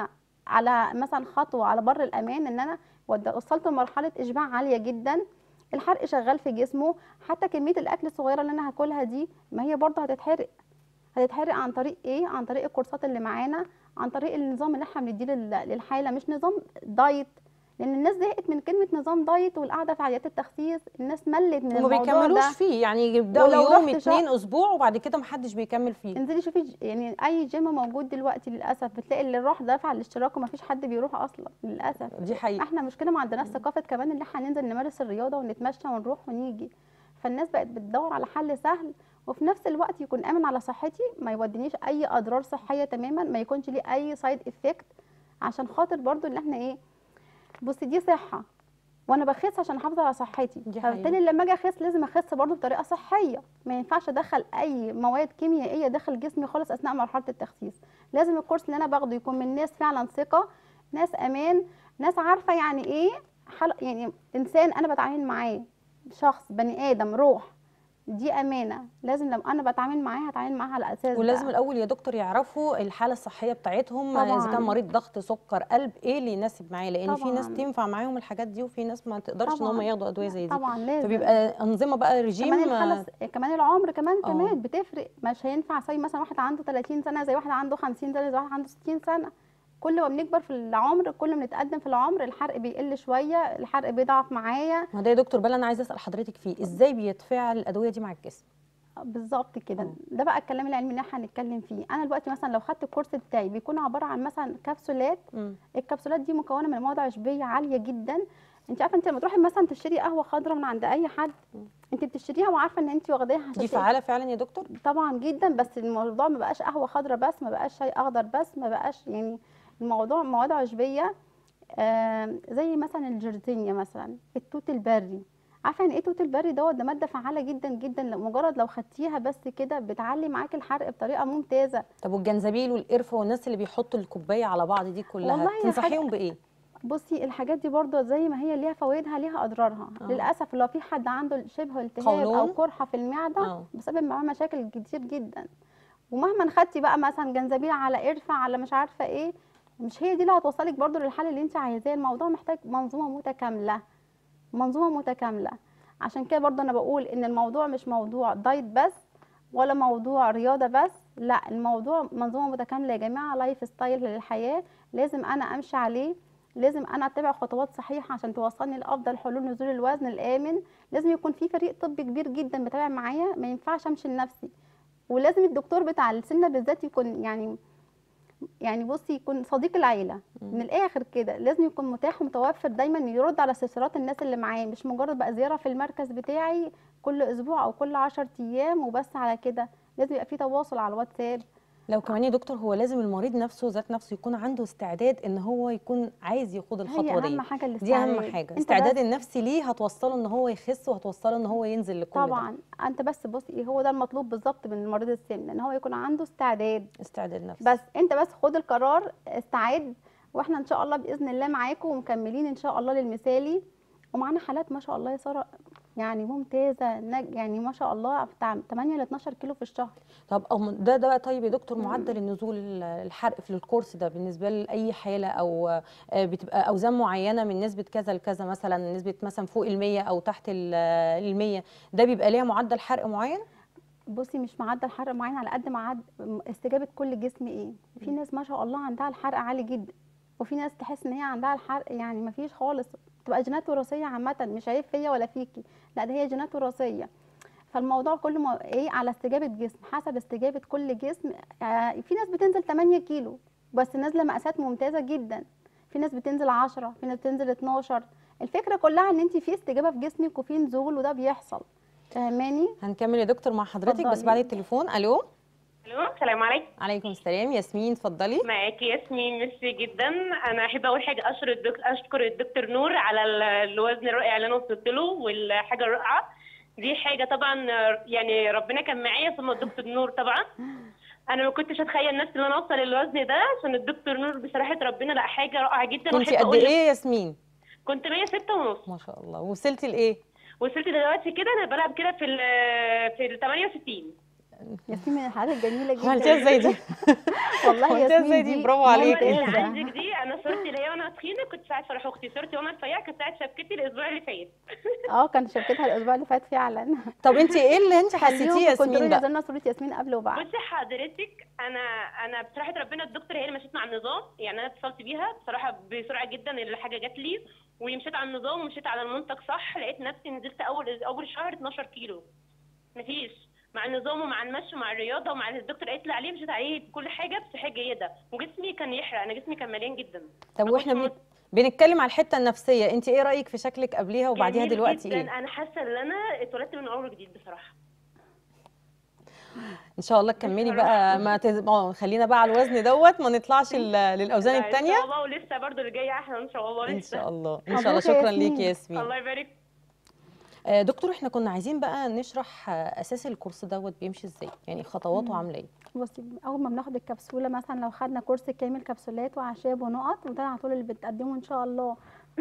على مثلا خطوه على بر الامان ان انا ود- وصلت لمرحله اشباع عاليه جدا الحرق شغال في جسمه حتى كميه الاكل الصغيره اللي انا هاكلها دي ما هي برضه هتتحرق هتتحرق عن طريق ايه عن طريق الكورسات اللي معانا عن طريق النظام اللي احنا بنديه لل- للحاله مش نظام دايت لان الناس زهقت من كلمه نظام دايت والقعده في عيادات التخسيس الناس ملت من وما الموضوع بيكملوش ده فيه يعني يبداوا ولو يوم رحت اتنين شهر- اسبوع وبعد كده محدش بيكمل فيه انزلي شوفي ج- يعني اي جيم موجود دلوقتي للاسف بتلاقي اللي راح دفع الاشتراك ومفيش حد بيروح اصلا للاسف دي حقيقه احنا مشكله ما عندناش ثقافه كمان ان احنا ننزل نمارس الرياضه ونتمشى ونروح ونيجي فالناس بقت بتدور على حل سهل وفي نفس الوقت يكون امن على صحتي ما يودينيش اي اضرار صحيه تماما ما يكونش ليه اي سايد افكت عشان خاطر برضو ان احنا ايه بصي دي صحه وانا بخس عشان احافظ على صحتي دي حقيقة. فبالتالي لما اجي اخس لازم اخس برضو بطريقه صحيه ما ينفعش ادخل اي مواد كيميائيه داخل جسمي خالص اثناء مرحله التخسيس لازم الكورس اللي انا باخده يكون من ناس فعلا ثقه ناس امان ناس عارفه يعني ايه حل... يعني انسان انا بتعامل معاه شخص بني ادم روح دي امانه لازم لما انا بتعامل معاه هتعامل معاه على اساس ولازم بقى. الاول يا دكتور يعرفوا الحاله الصحيه بتاعتهم اذا طبعاً. كان مريض ضغط سكر قلب ايه اللي يناسب معاه لان في ناس طبعاً. تنفع معاهم الحاجات دي وفي ناس ما تقدرش ان هم طبعاً. ياخدوا ادويه زي دي طبعا لازم فبيبقى انظمه بقى رجيم كمان الحالة كمان العمر كمان آه. كمان بتفرق مش هينفع زي مثلا واحد عنده 30 سنه زي واحد عنده 50 سنه زي واحد عنده 60 سنه كل ما بنكبر في العمر كل ما بنتقدم في العمر الحرق بيقل شويه الحرق بيضعف معايا ما ده يا دكتور بقى انا عايزه اسال حضرتك فيه ازاي بيتفاعل الادويه دي مع الجسم بالظبط كده آه. ده بقى الكلام العلمي اللي احنا هنتكلم فيه انا دلوقتي مثلا لو خدت الكورس بتاعي بيكون عباره عن مثلا كبسولات مم. الكبسولات دي مكونه من مواد عشبيه عاليه جدا انت عارفه انت لما تروحي مثلا تشتري قهوه خضراء من عند اي حد انت بتشتريها وعارفه ان انت واخداها دي عشان فعاله فعلا يا دكتور طبعا جدا بس الموضوع ما بقاش قهوه خضراء بس ما بقاش شاي اخضر بس ما بقاش يعني الموضوع مواد عشبيه آم، زي مثلا الجرزينيا مثلا التوت البري عارفه يعني ايه توت البري دوت ده ماده فعاله جدا جدا لو- مجرد لو خدتيها بس كده بتعلي معاكي الحرق بطريقه ممتازه طب والجنزبيل والقرفه والناس اللي بيحطوا الكوبايه على بعض دي كلها والله يا تنصحيهم حاجة- بايه بصي الحاجات دي برضو زي ما هي ليها فوائدها ليها اضرارها آه. للاسف لو في حد عنده شبه التهاب قولون؟ او قرحه في المعده آه. بسبب معاه مشاكل كتير جدا ومهما خدتي بقى مثلا جنزبيل على قرفه على مش عارفه ايه مش هي دي اللي هتوصلك برضو للحل اللي انت عايزاه الموضوع محتاج منظومه متكامله منظومه متكامله عشان كده برضو انا بقول ان الموضوع مش موضوع دايت بس ولا موضوع رياضه بس لا الموضوع منظومه متكامله يا جماعه لايف ستايل للحياه لازم انا امشي عليه لازم انا اتبع خطوات صحيحه عشان توصلني لافضل حلول نزول الوزن الامن لازم يكون في فريق طبي كبير جدا بيتابع معايا ما ينفعش امشي لنفسي ولازم الدكتور بتاع السمنه بالذات يكون يعني يعني بصي يكون صديق العيله من الاخر كده لازم يكون متاح ومتوفر دايما يرد على استفسارات الناس اللي معاه مش مجرد بقى زياره في المركز بتاعي كل اسبوع او كل 10 ايام وبس على كده لازم يبقى في تواصل على الواتساب لو كمان يا دكتور هو لازم المريض نفسه ذات نفسه يكون عنده استعداد ان هو يكون عايز يخوض هي الخطوه دي اهم حاجه دي اهم الاستعداد. حاجه انت استعداد بس- النفسي ليه هتوصله ان هو يخس وهتوصله ان هو ينزل لكل ده طبعا انت بس بصي هو ده المطلوب بالظبط من مريض السمنه ان هو يكون عنده استعداد استعداد نفسي بس انت بس خد القرار استعد واحنا ان شاء الله باذن الله معاكم ومكملين ان شاء الله للمثالي ومعانا حالات ما شاء الله يا ساره يعني ممتازه نج- يعني ما شاء الله بتاع 8 ل 12 كيلو في الشهر طب أو ده ده بقى طيب يا دكتور معدل النزول ال- الحرق في الكورس ده بالنسبه لاي حاله او آه، بتبقى اوزان معينه من نسبه كذا لكذا مثلا نسبه مثلا فوق ال100 او تحت ال100 ده بيبقى ليها معدل حرق معين بصي مش معدل حرق معين على قد ما عد استجابه كل جسم ايه في ناس ما شاء الله عندها الحرق عالي جدا وفي ناس تحس ان هي عندها الحرق يعني ما فيش خالص تبقى جينات وراثيه عامه مش عيب فيا ولا فيكي لا ده هي جينات وراثيه فالموضوع كله ما ايه على استجابه جسم حسب استجابه كل جسم آه في ناس بتنزل 8 كيلو بس نازله مقاسات ممتازه جدا في ناس بتنزل 10 في ناس بتنزل 12 الفكره كلها ان انت في استجابه في جسمك وفي نزول وده بيحصل فاهماني هنكمل يا دكتور مع حضرتك بس اتفضلي. بعد التليفون الو الو السلام عليكم عليكم السلام ياسمين اتفضلي معاكي ياسمين ميرسي جدا انا احب اول حاجه اشكر الدك... اشكر الدكتور نور على ال- الوزن الرائع اللي انا وصلت له والحاجه الرائعه دي حاجه طبعا يعني ربنا كان معايا ثم الدكتور نور طبعا انا ما كنتش اتخيل نفسي ان انا اوصل للوزن ده عشان الدكتور نور بصراحه ربنا لا حاجه رائعه جدا كنت وأحب قد أقول لك- ايه يا ياسمين كنت 106 ونص ما شاء الله وصلتي لايه وصلت دلوقتي كده انا بلعب كده في ال في ال 68 ياسمين من الحاجات الجميله جدا عملتيها ازاي دي والله عملتيها ازاي ياسمين دي؟ دي برافو عليكي. اللي ممتازة. عندك دي انا صورتي اللي هي وانا تخينه كنت ساعه فرح اختي صورتي وانا رفيعه كانت ساعه شبكتي الاسبوع اللي فات اه كان شبكتها الاسبوع اللي فات فعلا طب انت ايه اللي انت حسيتيه خليهم يا كنتوا ياسمين بقى نزلنا صوره ياسمين قبل وبعد بصي حضرتك انا انا بصراحه ربنا الدكتور هي اللي مشيت مع النظام يعني انا اتصلت بيها بصراحه بسرعه جدا الحاجه جات لي ومشيت على النظام ومشيت على المنتج صح لقيت نفسي نزلت اول اول شهر 12 كيلو مفيش مع النظام ومع المشي ومع الرياضه ومع اللي الدكتور قالت لي عليه مشيت عليه كل حاجه بصحه جيده وجسمي كان يحرق انا جسمي كان مليان جدا طب ما واحنا كنتش بن- بنتكلم على الحته النفسيه انت ايه رايك في شكلك قبليها وبعديها جميل دلوقتي جدا. ايه انا حاسه ان انا اتولدت من اول وجديد بصراحه ان شاء الله تكملي بصراحة. بقى ما تز... اه خلينا بقى على الوزن دوت ما نطلعش ال- للاوزان لا، ان التانية شاء الله ولسه برضو اللي جاي احلى ان شاء الله ان لسه شاء الله ان شاء الله مبروك يا شكرا ليك ياسمين. يا ياسمين الله يبارك آه، دكتور احنا كنا عايزين بقى نشرح آه، اساس الكورس دوت بيمشي ازاي يعني خطواته عامله ايه بصي اول ما بناخد الكبسوله مثلا لو خدنا كورس كامل كبسولات واعشاب ونقط وده على طول اللي بتقدمه ان شاء الله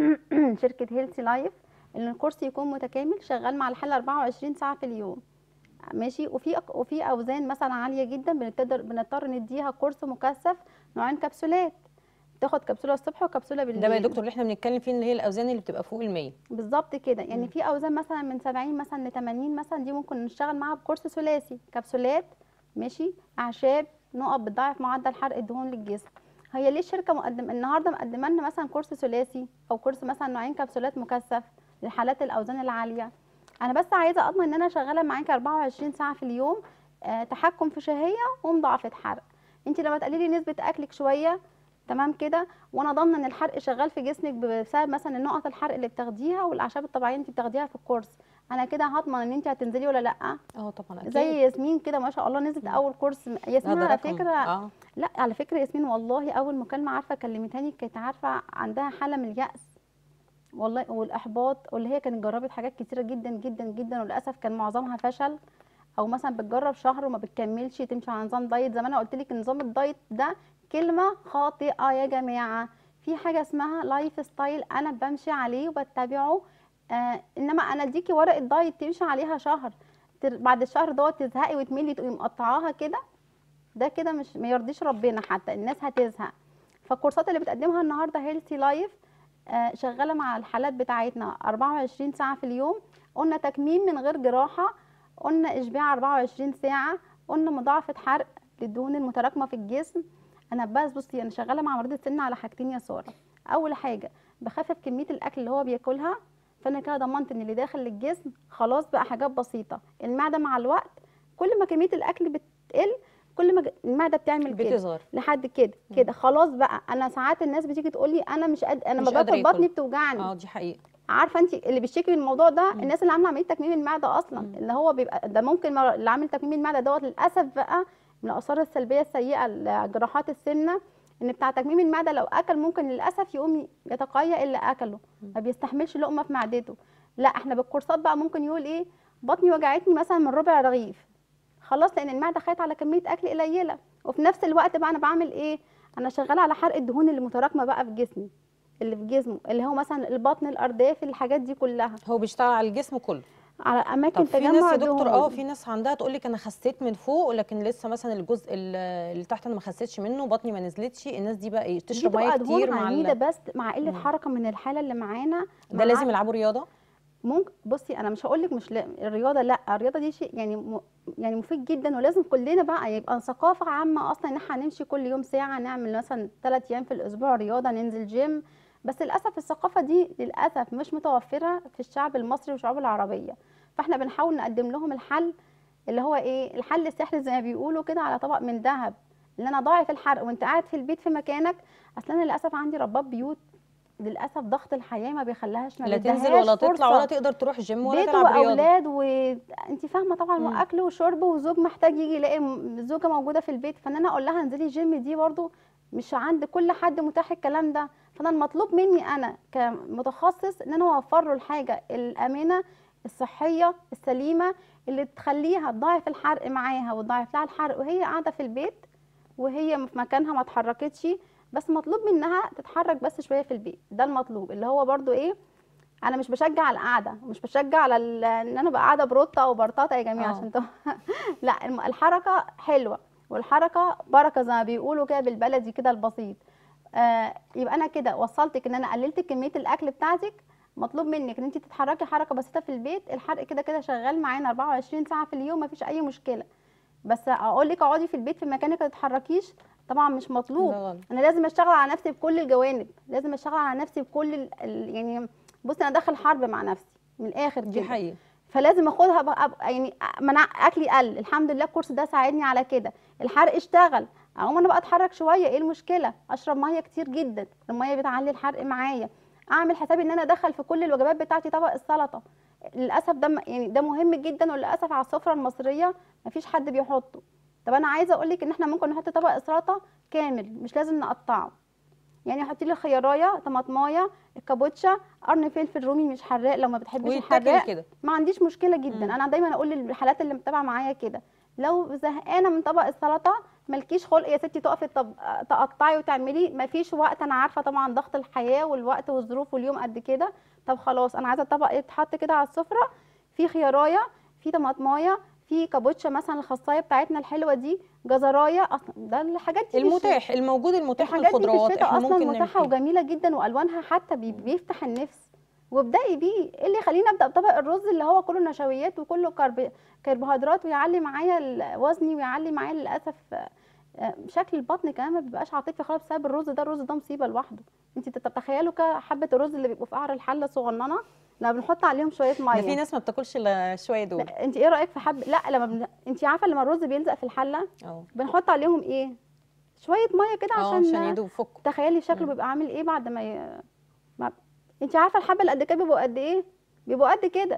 شركه هيلثي لايف ان الكورس يكون متكامل شغال مع الحاله 24 ساعه في اليوم ماشي وفي أك- وفي اوزان مثلا عاليه جدا بنقدر بنضطر نديها كورس مكثف نوعين كبسولات تاخد كبسوله الصبح وكبسوله بالليل ده بقى يا دكتور اللي احنا بنتكلم فيه اللي هي الاوزان اللي بتبقى فوق ال 100 بالظبط كده يعني في اوزان مثلا من 70 مثلا ل 80 مثلا دي ممكن نشتغل معاها بكورس ثلاثي كبسولات ماشي اعشاب نقط بتضاعف معدل حرق الدهون للجسم هي ليه الشركه مقدم النهارده مقدمه لنا مثلا كورس ثلاثي او كورس مثلا نوعين كبسولات مكثف لحالات الاوزان العاليه انا بس عايزه اضمن ان انا شغاله معاكي 24 ساعه في اليوم آه تحكم في شهيه ومضاعفه حرق انت لما تقللي نسبه اكلك شويه تمام كده وانا ضامنه ان الحرق شغال في جسمك بسبب مثلا النقط الحرق اللي بتاخديها والاعشاب الطبيعيه اللي انت بتاخديها في الكورس انا كده هضمن ان انت هتنزلي ولا لا اه طبعا اكيد زي ياسمين كده ما شاء الله نزلت اول كورس لا، ياسمين ده على رقم. فكره اه لا على فكره ياسمين والله اول مكالمه عارفه كلمتاني كانت عارفه عندها حاله من اليأس والله والاحباط واللي هي كانت جربت حاجات كتيره جدا جدا جدا وللاسف كان معظمها فشل او مثلا بتجرب شهر وما بتكملش تمشي على نظام دايت زي ما انا قلت لك نظام الدايت ده كلمه خاطئه يا جماعه في حاجه اسمها لايف ستايل انا بمشي عليه وبتبعه آه انما انا اديكي ورقه دايت تمشي عليها شهر تر- بعد الشهر دوت تزهقي وتملي تقومي مقطعاها كده ده كده مش ما يرضيش ربنا حتى الناس هتزهق فالكورسات اللي بتقدمها النهارده هيلثي لايف آه، شغاله مع الحالات بتاعتنا 24 ساعه في اليوم قلنا تكميم من غير جراحه قلنا اشباع 24 ساعه قلنا مضاعفه حرق للدهون المتراكمه في الجسم انا بس بصي انا شغاله مع مريض السن على حاجتين يا ساره اول حاجه بخفف كميه الاكل اللي هو بياكلها فانا كده ضمنت ان اللي داخل للجسم خلاص بقى حاجات بسيطه المعده مع الوقت كل ما كميه الاكل بتقل كل ما ج- المعده بتعمل كده بتظهر لحد كده كده خلاص بقى انا ساعات الناس بتيجي تقول لي انا مش قد انا مش ما قادرة باكل بطني ياكل. بتوجعني اه دي حقيقه عارفه انت اللي بيشتكي من الموضوع ده الناس اللي عامله عمليه تكميم المعده اصلا اللي هو بيبقى ده ممكن مر- اللي عامل تكميم المعده دوت للاسف بقى من الاثار السلبيه السيئه لجراحات السمنه ان بتاع تكميم المعده لو اكل ممكن للاسف يقوم يتقيأ اللي اكله ما بيستحملش لقمه في معدته لا احنا بالكورسات بقى ممكن يقول ايه بطني وجعتني مثلا من ربع رغيف خلاص لان المعده خدت على كميه اكل قليله وفي نفس الوقت بقى انا بعمل ايه انا شغاله على حرق الدهون اللي متراكمه بقى في جسمي اللي في جسمه اللي هو مثلا البطن الارداف الحاجات دي كلها هو بيشتغل على الجسم كله على اماكن طب في تجمع ناس يا دكتور اه دهون. في ناس عندها تقول لك انا خسيت من فوق لكن لسه مثلا الجزء ال- اللي تحت انا ما خسيتش منه بطني ما نزلتش الناس دي بقى ايه دي تشرب ميه بتبقى دهون كتير مع عنيده ال... بس مع قله مم. حركه من الحاله اللي معانا ده مع- لازم يلعبوا رياضه ممكن بصي انا مش هقول لك مش لا الرياضه لا الرياضه دي شيء يعني م... يعني مفيد جدا ولازم كلنا بقى يبقى ثقافه عامه اصلا ان احنا نمشي كل يوم ساعه نعمل مثلا ثلاث ايام في الاسبوع رياضه ننزل جيم بس للاسف الثقافه دي للاسف مش متوفره في الشعب المصري والشعوب العربيه فاحنا بنحاول نقدم لهم الحل اللي هو ايه الحل السحري زي ما بيقولوا كده على طبق من ذهب ان انا ضاعف الحرق وانت قاعد في البيت في مكانك اصل انا للاسف عندي رباب بيوت للاسف ضغط الحياه ما بيخليهاش ما لا تنزل بيديهاش ولا تطلع فرصة. ولا تقدر تروح جيم ولا بيت تلعب رياضه واولاد وانت فاهمه طبعا مم. واكل وشرب وزوج محتاج يجي يلاقي م- الزوجه موجوده في البيت فان انا اقول لها انزلي جيم دي برضو مش عند كل حد متاح الكلام ده فانا المطلوب مني انا كمتخصص ان انا اوفر له الحاجه الامنه الصحيه السليمه اللي تخليها تضاعف الحرق معاها وتضاعف لها الحرق وهي قاعده في البيت وهي في مكانها ما اتحركتش بس مطلوب منها تتحرك بس شويه في البيت ده المطلوب اللي هو برضو ايه انا مش بشجع على القعده مش بشجع على ال- ان انا ابقى قاعده بروطه او برطاطه يا جماعه آه. عشان تو... لا الم- الحركه حلوه والحركه بركه زي ما بيقولوا كده بالبلدي كده البسيط آه يبقى انا كده وصلتك ان انا قللت كميه الاكل بتاعتك مطلوب منك ان انت تتحركي حركه بسيطه في البيت الحرق كده كده شغال معانا 24 ساعه في اليوم مفيش اي مشكله بس اقول لك اقعدي في البيت في مكانك ما تتحركيش طبعا مش مطلوب ده غلط. انا لازم اشتغل على نفسي بكل الجوانب لازم اشتغل على نفسي بكل ال... ال- يعني بصي انا داخل حرب مع نفسي من الاخر دي كده حقيقه فلازم اخدها بقى أب- يعني منع اكلي قل الحمد لله الكورس ده ساعدني على كده الحرق اشتغل اقوم انا بقى اتحرك شويه ايه المشكله اشرب ميه كتير جدا الميه بتعلي الحرق معايا اعمل حسابي ان انا ادخل في كل الوجبات بتاعتي طبق السلطه للاسف ده م- يعني ده مهم جدا وللاسف على السفره المصريه مفيش حد بيحطه طب انا عايزه اقول لك ان احنا ممكن نحط طبق السلطه كامل مش لازم نقطعه يعني حطي لي خيارية طماطمايه الكابوتشا قرن فلفل رومي مش حراق لو ما بتحبيش ويتاكل الحراق كده ما عنديش مشكله جدا مم. انا دايما اقول للحالات اللي متابعه معايا كده لو زهقانه من طبق السلطه مالكيش خلق يا ستي تقفي طب... تقطعي وتعملي مفيش وقت انا عارفه طبعا ضغط الحياه والوقت والظروف واليوم قد كده طب خلاص انا عايزه الطبق يتحط كده على السفره في خيارايه في طماطمايه في كابوتشا مثلا الخاصايه بتاعتنا الحلوه دي جزرايه اصلا ده الحاجات دي مش- المتاح الموجود المتاح من الحاجات دي في الخضروات الشتاء احنا اصلا ممكن نعمل متاحه فيه. وجميله جدا والوانها حتى بي- بيفتح النفس وابدأي بيه ايه اللي يخليني ابدا بطبق الرز اللي هو كله نشويات وكله كرب... كربوهيدرات ويعلي معايا ال- وزني ويعلي معايا للاسف آه، آه، شكل البطن كمان ما بيبقاش عاطفي خالص بسبب الرز ده الرز ده مصيبه لوحده انت تتخيلوا كحبه الرز اللي بيبقوا في قعر الحله صغننه لما بنحط عليهم شويه ميه ده في ناس ما بتاكلش الا شويه دول لا، انت ايه رايك في حب لا لما بن... انت عارفه لما الرز بيلزق في الحله اه بنحط عليهم ايه شويه ميه كده اه عشان عشان يدوب فك تخيلي شكله مم. بيبقى عامل ايه بعد ما, ي... ما... انت عارفه الحبه اللي قد كده بيبقوا قد ايه بيبقوا قد كده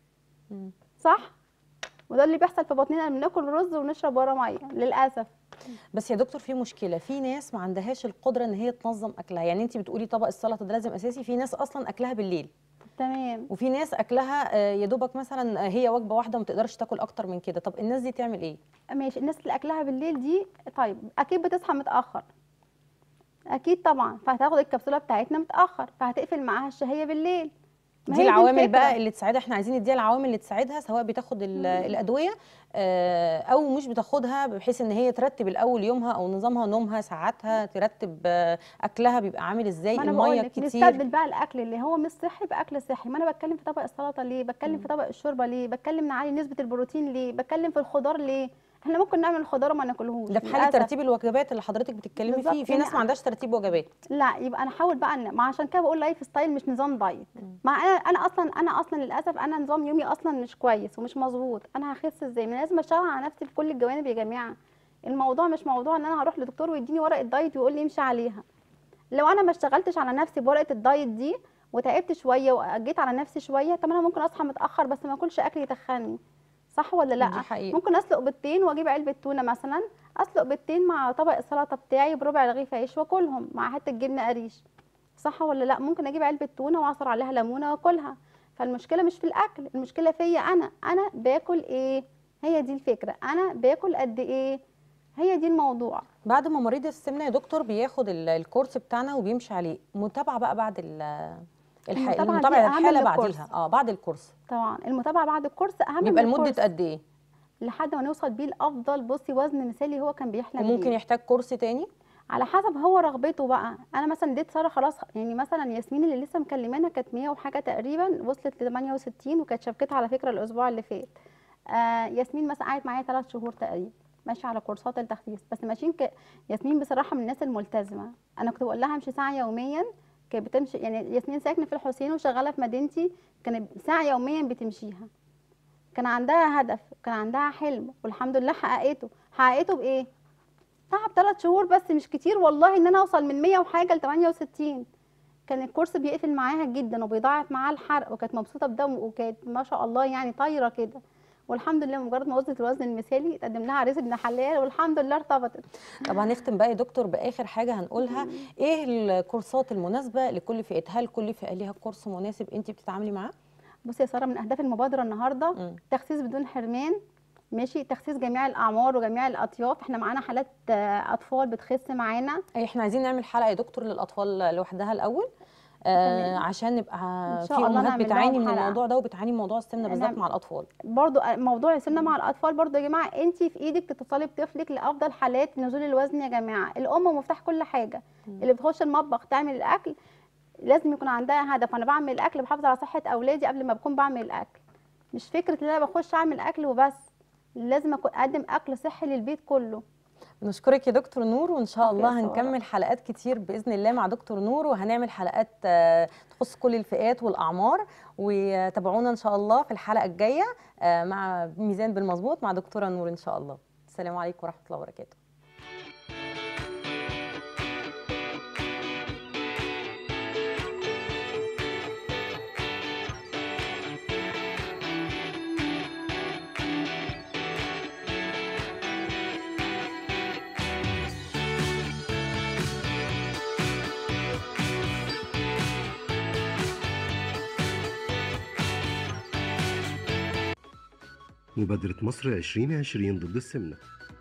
مم. صح وده اللي بيحصل في بطننا لما بناكل رز ونشرب وراه ميه للاسف بس يا دكتور في مشكله في ناس ما عندهاش القدره ان هي تنظم اكلها يعني انت بتقولي طبق السلطه ده لازم اساسي في ناس اصلا اكلها بالليل تمام وفي ناس اكلها آه، يا دوبك مثلا آه، هي وجبه واحده ما تقدرش تاكل اكتر من كده طب الناس دي تعمل ايه ماشي الناس اللي اكلها بالليل دي طيب اكيد بتصحى متاخر اكيد طبعا فهتاخد الكبسوله بتاعتنا متاخر فهتقفل معاها الشهيه بالليل ما دي هي العوامل الفكرة. بقى اللي تساعدها احنا عايزين نديها العوامل اللي تساعدها سواء بتاخد ال- الادويه آه، او مش بتاخدها بحيث ان هي ترتب الاول يومها او نظامها نومها ساعاتها ترتب آه، اكلها بيبقى عامل ازاي ما انا بقول الميه لك كتير نستبدل بقى الاكل اللي هو مش صحي باكل صحي ما انا بتكلم في طبق السلطه ليه بتكلم في طبق الشوربه ليه بتكلم نعلي نسبه البروتين ليه بتكلم في الخضار ليه احنا ممكن نعمل الخضار وما ناكلهوش ده في حاله للأسف. ترتيب الوجبات اللي حضرتك بتتكلمي بالظبط، فيه في يعني ناس ما عندهاش ترتيب وجبات لا يبقى انا احاول بقى ان ما عشان كده بقول لايف ستايل مش نظام دايت ما انا انا اصلا انا اصلا للاسف انا نظام يومي اصلا مش كويس ومش مظبوط انا هخس ازاي ما أنا لازم اشتغل على نفسي في كل الجوانب يا جماعه الموضوع مش موضوع ان انا هروح لدكتور ويديني ورقه دايت ويقول لي امشي عليها لو انا ما اشتغلتش على نفسي بورقه الدايت دي وتعبت شويه واجيت على نفسي شويه طب انا ممكن اصحى متاخر بس ما اكلش اكل يتخني صح ولا لا دي حقيقة. ممكن اسلق بيضتين واجيب علبه تونه مثلا اسلق بيضتين مع طبق السلطه بتاعي بربع رغيف عيش واكلهم مع حته جبنه قريش صح ولا لا ممكن اجيب علبه تونه واعصر عليها ليمونه واكلها فالمشكله مش في الاكل المشكله فيا انا انا باكل ايه هي دي الفكره انا باكل قد ايه هي دي الموضوع بعد ما مريض السمنه يا دكتور بياخد ال- الكورس بتاعنا وبيمشي عليه متابعه بقى بعد ال- الح... المتابعة دي المتابعه أهم الحاله من الكورس. بعديها اه بعد الكورس طبعا المتابعه بعد الكورس اهم بيبقى من الكورس لمده قد ايه لحد ما نوصل بيه لافضل بصي وزن مثالي هو كان بيحلم وممكن بيه. يحتاج كورس تاني على حسب هو رغبته بقى انا مثلا اديت ساره خلاص يعني مثلا ياسمين اللي لسه مكلمانا كانت 100 وحاجه تقريبا وصلت ل 68 وكانت شبكتها على فكره الاسبوع اللي فات آه ياسمين مثلا قعدت معايا 3 شهور تقريبا ماشيه على كورسات التخسيس بس ماشيين ك... ياسمين بصراحه من الناس الملتزمه انا كنت بقول لها امشي ساعه يوميا كانت بتمشي يعني ياسمين ساكنه في الحسين وشغاله في مدينتي كانت ساعه يوميا بتمشيها كان عندها هدف كان عندها حلم والحمد لله حققته حققته بايه تعب ثلاث شهور بس مش كتير والله ان انا اوصل من 100 وحاجه ل 68 كان الكورس بيقفل معاها جدا وبيضاعف معاها الحرق وكانت مبسوطه بده وكانت ما شاء الله يعني طايره كده والحمد لله مجرد ما وصلت الوزن المثالي تقدم لها عريس ابن حلال والحمد لله ارتبطت طب هنختم بقى يا دكتور باخر حاجه هنقولها ايه الكورسات المناسبه لكل فئه هل كل فئه ليها كورس مناسب انت بتتعاملي معاه بصي يا ساره من اهداف المبادره النهارده مم. تخسيس بدون حرمان ماشي تخسيس جميع الاعمار وجميع الاطياف احنا معانا حالات آه، اطفال بتخس معانا احنا عايزين نعمل حلقه يا دكتور للاطفال لوحدها الاول آه تمام. عشان نبقى إن في شاء الله امهات نعمل لهم بتعاني من حلقة. الموضوع ده وبتعاني من موضوع السمنه بالذات نعم. مع الاطفال برضو موضوع السمنه مع الاطفال برضو يا جماعه انت في ايدك تتصلي بطفلك لافضل حالات نزول الوزن يا جماعه الام مفتاح كل حاجه اللي بتخش المطبخ تعمل الاكل لازم يكون عندها هدف انا بعمل الاكل بحافظ على صحه اولادي قبل ما بكون بعمل الاكل مش فكره ان انا بخش اعمل اكل وبس لازم اكون اقدم اكل صحي للبيت كله بنشكرك يا دكتور نور وان شاء عفوا يا الله سارة. هنكمل حلقات كتير باذن الله مع دكتور نور وهنعمل حلقات آه، تخص كل الفئات والاعمار وتابعونا ان شاء الله في الحلقه الجايه آه، مع ميزان بالمظبوط مع دكتوره نور ان شاء الله السلام عليكم ورحمه الله وبركاته مبادرة مصر 2020 ضد السمنة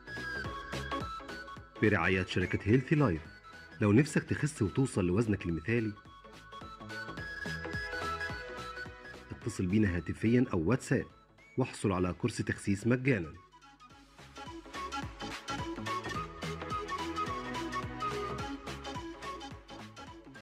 برعاية شركة هيلثي لايف لو نفسك تخس وتوصل لوزنك المثالي اتصل بينا هاتفيا أو واتساب واحصل على كورس تخسيس مجانا